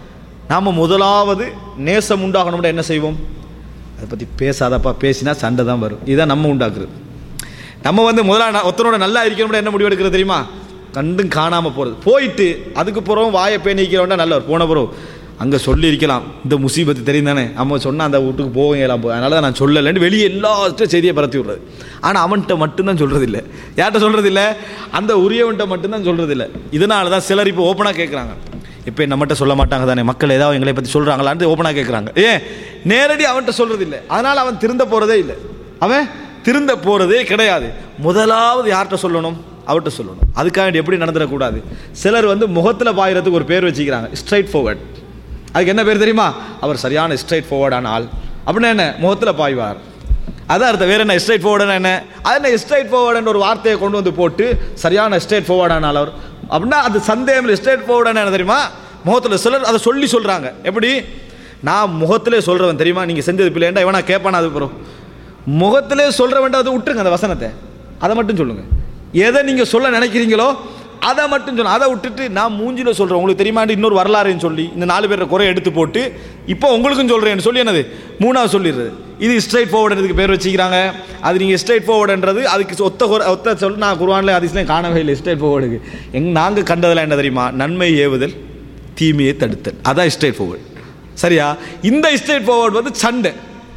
நாம் முதலாவது நேசம் உண்டாகணும்னா என்ன செய்வோம் அதை பற்றி பேசாதப்பா பேசினா சண்டை தான் வரும் இதுதான் நம்ம உண்டாக்குறது நம்ம வந்து முதல்ல ஒருத்தனோட நல்லா இருக்கணும்னா என்ன முடிவு எடுக்கிறது தெரியுமா கண்டும் காணாமல் போகிறது போயிட்டு அதுக்கு பிறகு வாயை பேணிக்கிறவன்டா நல்லவர் போன பிறகு அங்கே சொல்லியிருக்கலாம் இந்த முசீபத்து தெரியும் தானே நம்ம சொன்னால் அந்த வீட்டுக்கு போவங்க எல்லாம் போய் அதனால தான் நான் சொல்லலைன்னு வெளியே எல்லாத்தையும் செய்தியை பரத்தி விட்றது ஆனால் அவன்கிட்ட மட்டும்தான் சொல்கிறது இல்லை யார்கிட்ட சொல்கிறது இல்லை அந்த உரியவன்கிட்ட மட்டும்தான் சொல்கிறது இல்லை இதனால தான் சிலர் இப்போ ஓப்பனாக கேட்குறாங்க இப்போ நம்மகிட்ட சொல்ல மாட்டாங்க தானே மக்கள் ஏதாவது எங்களை பற்றி சொல்கிறாங்களான்னு ஓப்பனாக கேட்குறாங்க ஏன் நேரடி அவன்கிட்ட சொல்கிறது இல்லை அதனால் அவன் திருந்த போகிறதே இல்லை அவன் திருந்த போகிறதே கிடையாது முதலாவது யார்கிட்ட சொல்லணும் அவர்கிட்ட சொல்லணும் அதுக்காக எப்படி நடந்துடக்கூடாது சிலர் வந்து முகத்தில் பாயிரத்துக்கு ஒரு பேர் வச்சுக்கிறாங்க ஸ்ட்ரைட் ஃபார்வர்ட் அதுக்கு என்ன பேர் தெரியுமா அவர் சரியான ஸ்ட்ரைட் ஃபார்வர்டான ஆள் அப்படின்னா என்ன முகத்தில் பாய்வார் அதான் அர்த்தம் வேற என்ன ஸ்ட்ரைட் ஃபார்வர்டுனா என்ன அது என்ன ஸ்ட்ரைட் ஃபார்வர்டுன்ற ஒரு வார்த்தையை கொண்டு வந்து போட்டு சரியான ஸ்ட்ரைட் ஃபார்வர்டான ஆள் அவர் அப்படின்னா அது சந்தேகம் இல்லை ஸ்ட்ரைட் ஃபார்வர்டான என்ன தெரியுமா முகத்தில் சிலர் அதை சொல்லி சொல்கிறாங்க எப்படி நான் முகத்திலே சொல்கிறவன் தெரியுமா நீங்கள் செஞ்சது பிள்ளைண்டா இவனா கேட்பானா அது பிறகு முகத்திலே சொல்ற வேண்டாம் அதை விட்டுருங்க அந்த வசனத்தை அதை மட்டும் சொல்லுங்க எதை நீங்க சொல்ல நினைக்கிறீங்களோ அதை மட்டும் சொல்லுங்க அதை விட்டுட்டு நான் மூஞ்சில சொல்றேன் உங்களுக்கு தெரியுமாண்டு இன்னொரு வரலாறுன்னு சொல்லி இந்த நாலு பேரை குறை எடுத்து போட்டு இப்போ உங்களுக்கும் சொல்றேன்னு சொல்லி என்னது மூணாவது சொல்லிடுறது இது ஸ்ட்ரைட் ஃபார்வர்டுக்கு பேர் வச்சுக்கிறாங்க அது நீங்கள் ஸ்ட்ரைட் ஃபார்வர்டுன்றது அதுக்கு ஒத்த குர- ஒத்த சொல் நான் குருவானில் அதிசயம் காணவே இல்லை ஸ்ட்ரைட் ஃபார்வர்டுக்கு எங் நாங்கள் கண்டதில் என்ன தெரியுமா நன்மை ஏவுதல் தீமையை தடுத்தல் அதான் ஸ்ட்ரைட் ஃபார்வர்டு சரியா இந்த ஸ்ட்ரைட் ஃபார்வர்டு வந்து சண்டை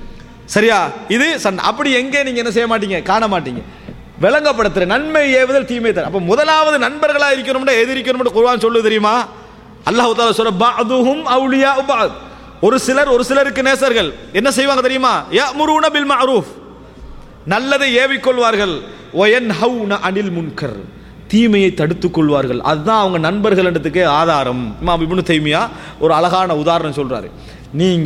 சரியா இது சண்டை அப்படி எங்கே நீங்க என்ன செய்ய மாட்டீங்க காண மாட்டீங்க விளங்கப்படுத்துற நன்மை ஏவுதல் தீமை தர அப்ப முதலாவது நண்பர்களா இருக்கணும்னா எது இருக்கணும்னு குர்ஆன் சொல்லு தெரியுமா அல்லாஹ் தாலா சொல்ற பாதுஹும் அவுலியா பாத் ஒரு சிலர் ஒரு சிலருக்கு நேசர்கள் என்ன செய்வாங்க தெரியுமா யஅமுருன பில் மஅரூஃப் நல்லதை ஏவிக்கொள்வார்கள் ஒயன்ஹவுன அனில் முன்கர் தீமையை தடுத்துக் கொள்வார்கள் அதுதான் அவங்க நண்பர்கள்ன்றதுக்கே ஆதாரம் இமாம் இப்னு தைமியா ஒரு அழகான உதாரணம் சொல்றாரு நீங்க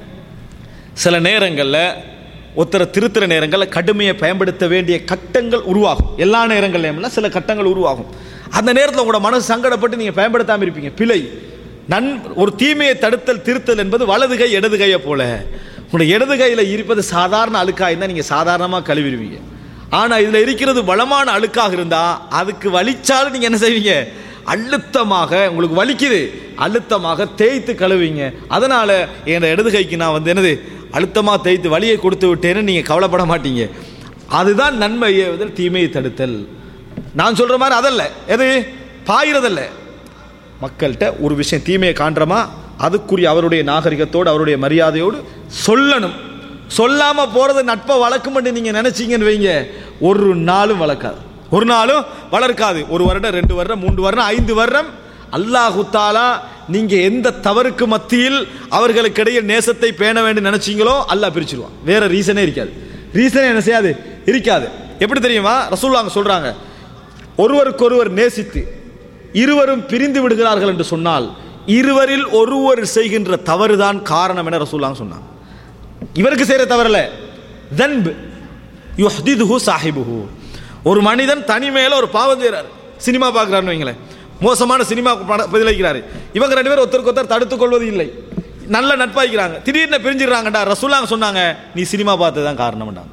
சில நேரங்களில் ஒருத்தரை திருத்துற நேரங்களில் கடுமையை பயன்படுத்த வேண்டிய கட்டங்கள் உருவாகும் எல்லா நேரங்கள்லையும் இல்ல, சில கட்டங்கள் உருவாகும் அந்த நேரத்தில் உங்களோட மனசு சங்கடப்பட்டு நீங்கள் பயன்படுத்தாமல் இருப்பீங்க பிழை நன் ஒரு தீமையை தடுத்தல் திருத்தல் என்பது வலது கை இடது கையை போல உங்களுடைய இடது கையில் இருப்பது சாதாரண அழுக்காக இருந்தால் நீங்கள் சாதாரணமாக கழுவிடுவீங்க ஆனால் இதில் இருக்கிறது வளமான அழுக்காக இருந்தால் அதுக்கு வலிச்சாலும் நீங்கள் என்ன செய்வீங்க அழுத்தமாக உங்களுக்கு வலிக்குது அழுத்தமாக தேய்த்து கழுவீங்க அதனால் என் இடது கைக்கு நான் வந்து என்னது அழுத்தமாக தேய்த்து வலியை கொடுத்து விட்டேன்னு நீங்கள் கவலைப்பட மாட்டீங்க அதுதான் நன்மை ஏவுதல் தீமையை தடுத்தல் நான் சொல்கிற மாதிரி அதல்ல எது பாயிரதல்ல மக்கள்கிட்ட ஒரு விஷயம் தீமையை காண்றோமா அதுக்குரிய அவருடைய நாகரிகத்தோடு அவருடைய மரியாதையோடு சொல்லணும் சொல்லாம போறது நட்பை வளர்க்கும்னு நீங்க நினைச்சீங்கன்னு வைங்க ஒரு நாளும் வளர்க்காது ஒரு நாளும் வளர்க்காது ஒரு வருடம் ரெண்டு வருடம் மூன்று வருடம் ஐந்து வருடம் அல்லாஹு தாலா நீங்க எந்த தவறுக்கு மத்தியில் அவர்களுக்கிடையே நேசத்தை பேண வேண்டும் நினைச்சீங்களோ அல்லாஹ் பிரிச்சிருவான் வேற ரீசனே இருக்காது ரீசனே என்ன செய்யாது இருக்காது எப்படி தெரியுமா ரசூல்லாங்க சொல்றாங்க ஒருவருக்கொருவர் நேசித்து இருவரும் பிரிந்து விடுகிறார்கள் என்று சொன்னால் இருவரில் ஒருவர் செய்கின்ற தவறுதான் காரணம் என ரசூல்லாங்க சொன்னாங்க இவருக்கு செய்கிற தவறல தன்பு யுஹ்திதுஹு சாஹிபுஹு ஒரு மனிதன் தனிமையில ஒரு பாவம் செய்கிறார் சினிமா பார்க்குறாருன்னு வைங்களேன் மோசமான சினிமா பட பதிலளிக்கிறாரு இவங்க ரெண்டு பேரும் ஒருத்தருக்கு ஒருத்தர் தடுத்துக் கொள்வது இல்லை நல்ல நட்பாய்க்கிறாங்க திடீர்னு பிரிஞ்சிடறாங்கடா ரசூலாங்க சொன்னாங்க நீ சினிமா பார்த்தது தான் காரணம்டாங்க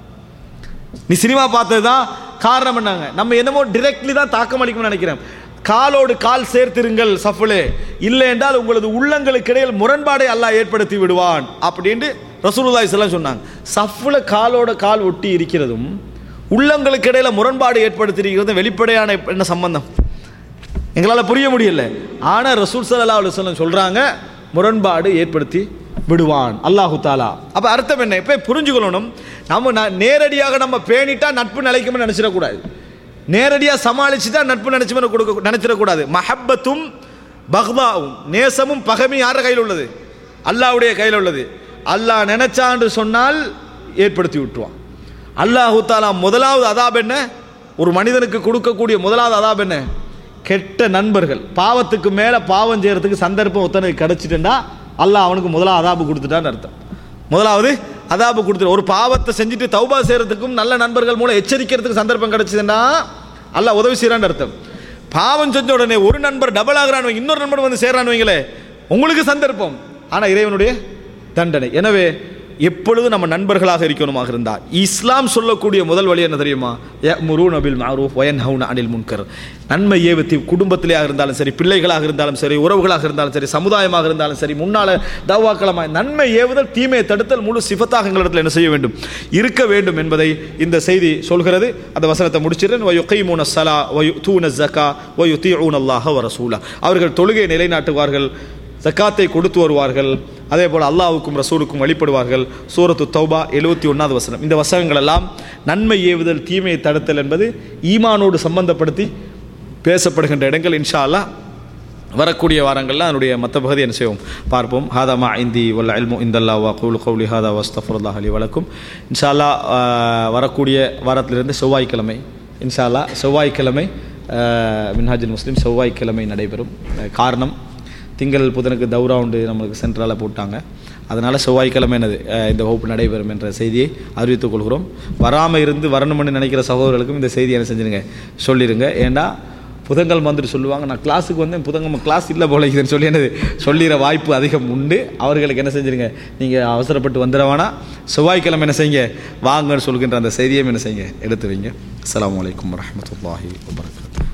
நீ சினிமா பார்த்தது தான் காரணம் பண்ணாங்க நம்ம என்னமோ டிரெக்ட்லி தான் தாக்கம் அளிக்கும்னு நினைக்கிறேன் காலோடு கால் சேர்த்திருங்கள் சஃபுலே இல்லை என்றால் உங்களது உள்ளங்களுக்கு இடையில் முரண்பாடை அல்லாஹ் ஏற்படுத்தி விடுவான் அப்படின்ட்டு ரசூலுல்லாஹி ஸல்லல்லாஹு சொன்னாங்க சஃப்ல காலோட கால் ஒட்டி இருக்கிறதும் உள்ளங்களுக்கு இடையில முரண்பாடு ஏற்படுத்தி இருக்கிறதும் வெளிப்படையான என்ன சம்பந்தம் எங்களால் புரிய முடியல ஆனால் ரசூல் ஸல்லல்லாஹு அலைஹி வஸல்லம் சொல்றாங்க முரண்பாடு ஏற்படுத்தி விடுவான் அல்லாஹு தாலா அப்போ அர்த்தம் என்ன இப்போ புரிஞ்சுக்கொள்ளணும் நம்ம ந- நேரடியாக நம்ம பேணிட்டா நட்பு நிலைக்கும்னு நினச்சிடக்கூடாது நேரடியாக சமாளிச்சுட்டா நட்பு நினைச்சு கொடுக்க நினைச்சிடக்கூடாது மஹப்பத்தும் பக்தாவும் நேசமும் பகைமையும் யார கையில் உள்ளது அல்லாஹ்வுடைய கையில் உள்ளது அல்லாஹ் நினைச்சான்னு சொன்னால் ஏற்படுத்தி விட்டுருவான் அல்லாஹு தாலா முதலாவது அதாப் என்ன ஒரு மனிதனுக்கு கொடுக்கக்கூடிய முதலாவது அதாப் என்ன கெட்ட நண்பர்கள் பாவத்துக்கு மேலே பாவம் செய்யறதுக்கு சந்தர்ப்பம் ஒருத்தனுக்கு கிடைச்சிட்டுண்டா அல்லாஹ் அவனுக்கு முதலாவது அதாபு கொடுத்துட்டான்னு அர்த்தம் முதலாவது அதாபு கொடுத்துரு ஒரு பாவத்தை செஞ்சுட்டு தௌபா செய்யறதுக்கும் நல்ல நண்பர்கள் மூலம் எச்சரிக்கிறதுக்கு சந்தர்ப்பம் கிடைச்சதுன்னா அல்லாஹ் உதவி செய்கிறான்னு அர்த்தம் பாவம் செஞ்ச உடனே ஒரு நண்பர் டபுள் ஆகுறான் இன்னொரு நண்பர் வந்து சேர்றான்னு வைங்களே உங்களுக்கு சந்தர்ப்பம் ஆனால் இறைவனுடைய தண்டனை எனவே எப்பொழுதும் நம்ம நண்பர்களாக இருக்கணுமாக இருந்தால் இஸ்லாம் சொல்லக்கூடிய முதல் வழி என்ன தெரியுமா முரு நபில் மாரூஃப் வயன் ஹவுன் அனில் முன்கர் நன்மை ஏவத்தி குடும்பத்திலேயாக இருந்தாலும் சரி பிள்ளைகளாக இருந்தாலும் சரி உறவுகளாக இருந்தாலும் சரி சமுதாயமாக இருந்தாலும் சரி முன்னால தவாக்களமாக நன்மை ஏவுதல் தீமையை தடுத்தல் முழு சிஃபத்தாக எங்களிடத்தில் என்ன செய்ய வேண்டும் இருக்க வேண்டும் என்பதை இந்த செய்தி சொல்கிறது அந்த வசனத்தை முடிச்சிடுறேன் வயு கைமூன சலா வயு தூன ஜக்கா வயு தீஊன் அல்லாஹ வ ரசூலா அவர்கள் தொழுகை நிலைநாட்டுவார்கள் ஜக்காத்தை கொடுத்து வருவார்கள் அதே போல் அல்லாஹ்வுக்கும் ரசூலுக்கும் வழிபடுவார்கள் சூரத்து தௌபா எழுபத்தி ஒன்றாவது வசனம் இந்த வசனங்கள் எல்லாம் நன்மை ஏவுதல் தீமையை தடுத்தல் என்பது ஈமானோடு சம்பந்தப்படுத்தி பேசப்படுகின்ற இடங்கள் இன்ஷா அல்லாஹ் வரக்கூடிய வாரங்களில் அதனுடைய மற்ற பகுதி என்ன செய்வோம் பார்ப்போம் ஹாதா மா இந்தி வல்ல அல்மு இந்தல்லா வா கூலு கௌலி ஹாதா வஸ்தஃபுல்லா அலி வழக்கும் இன்ஷா அல்லாஹ் ஆஹ், வரக்கூடிய வாரத்திலிருந்து செவ்வாய்க்கிழமை இன்ஷா அல்லாஹ் செவ்வாய்க்கிழமை ஆஹ், மின்ஹாஜுல் முஸ்லீம் செவ்வாய்க்கிழமை நடைபெறும் ஆஹ், காரணம் திங்கள் புதனுக்கு தௌரா உண்டு நம்மளுக்கு சென்ட்ரலாக போட்டாங்க அதனால் செவ்வாய்க்கிழமை என்னது அஹ், இந்த வகுப்பு நடைபெறும் என்ற செய்தியை அறிவித்துக் கொள்கிறோம் வராமல் இருந்து வரணும்னு நினைக்கிற சகோதரர்களுக்கும் இந்த செய்தியை என்ன செஞ்சிருங்க சொல்லிடுங்க ஏன்னா புதன்கிழமை வந்துட்டு சொல்லுவாங்க நான் கிளாஸுக்கு வந்தேன் புதன்கிழமை கிளாஸ் இல்லை போல இதுன்னு சொல்லி என்னது சொல்லிடுற வாய்ப்பு அதிகம் உண்டு அவர்களுக்கு என்ன செஞ்சிருங்க நீங்கள் அவசரப்பட்டு வந்துடவானா செவ்வாய்க்கிழமை என்ன செய்யுங்க வாங்கன்னு சொல்கின்ற அந்த செய்தியை என்ன செய்யுங்க எடுத்து வைங்க அஸ்ஸலாமு அலைக்கும் வரஹ்மத்துல்லாஹி வபரகாத்துஹு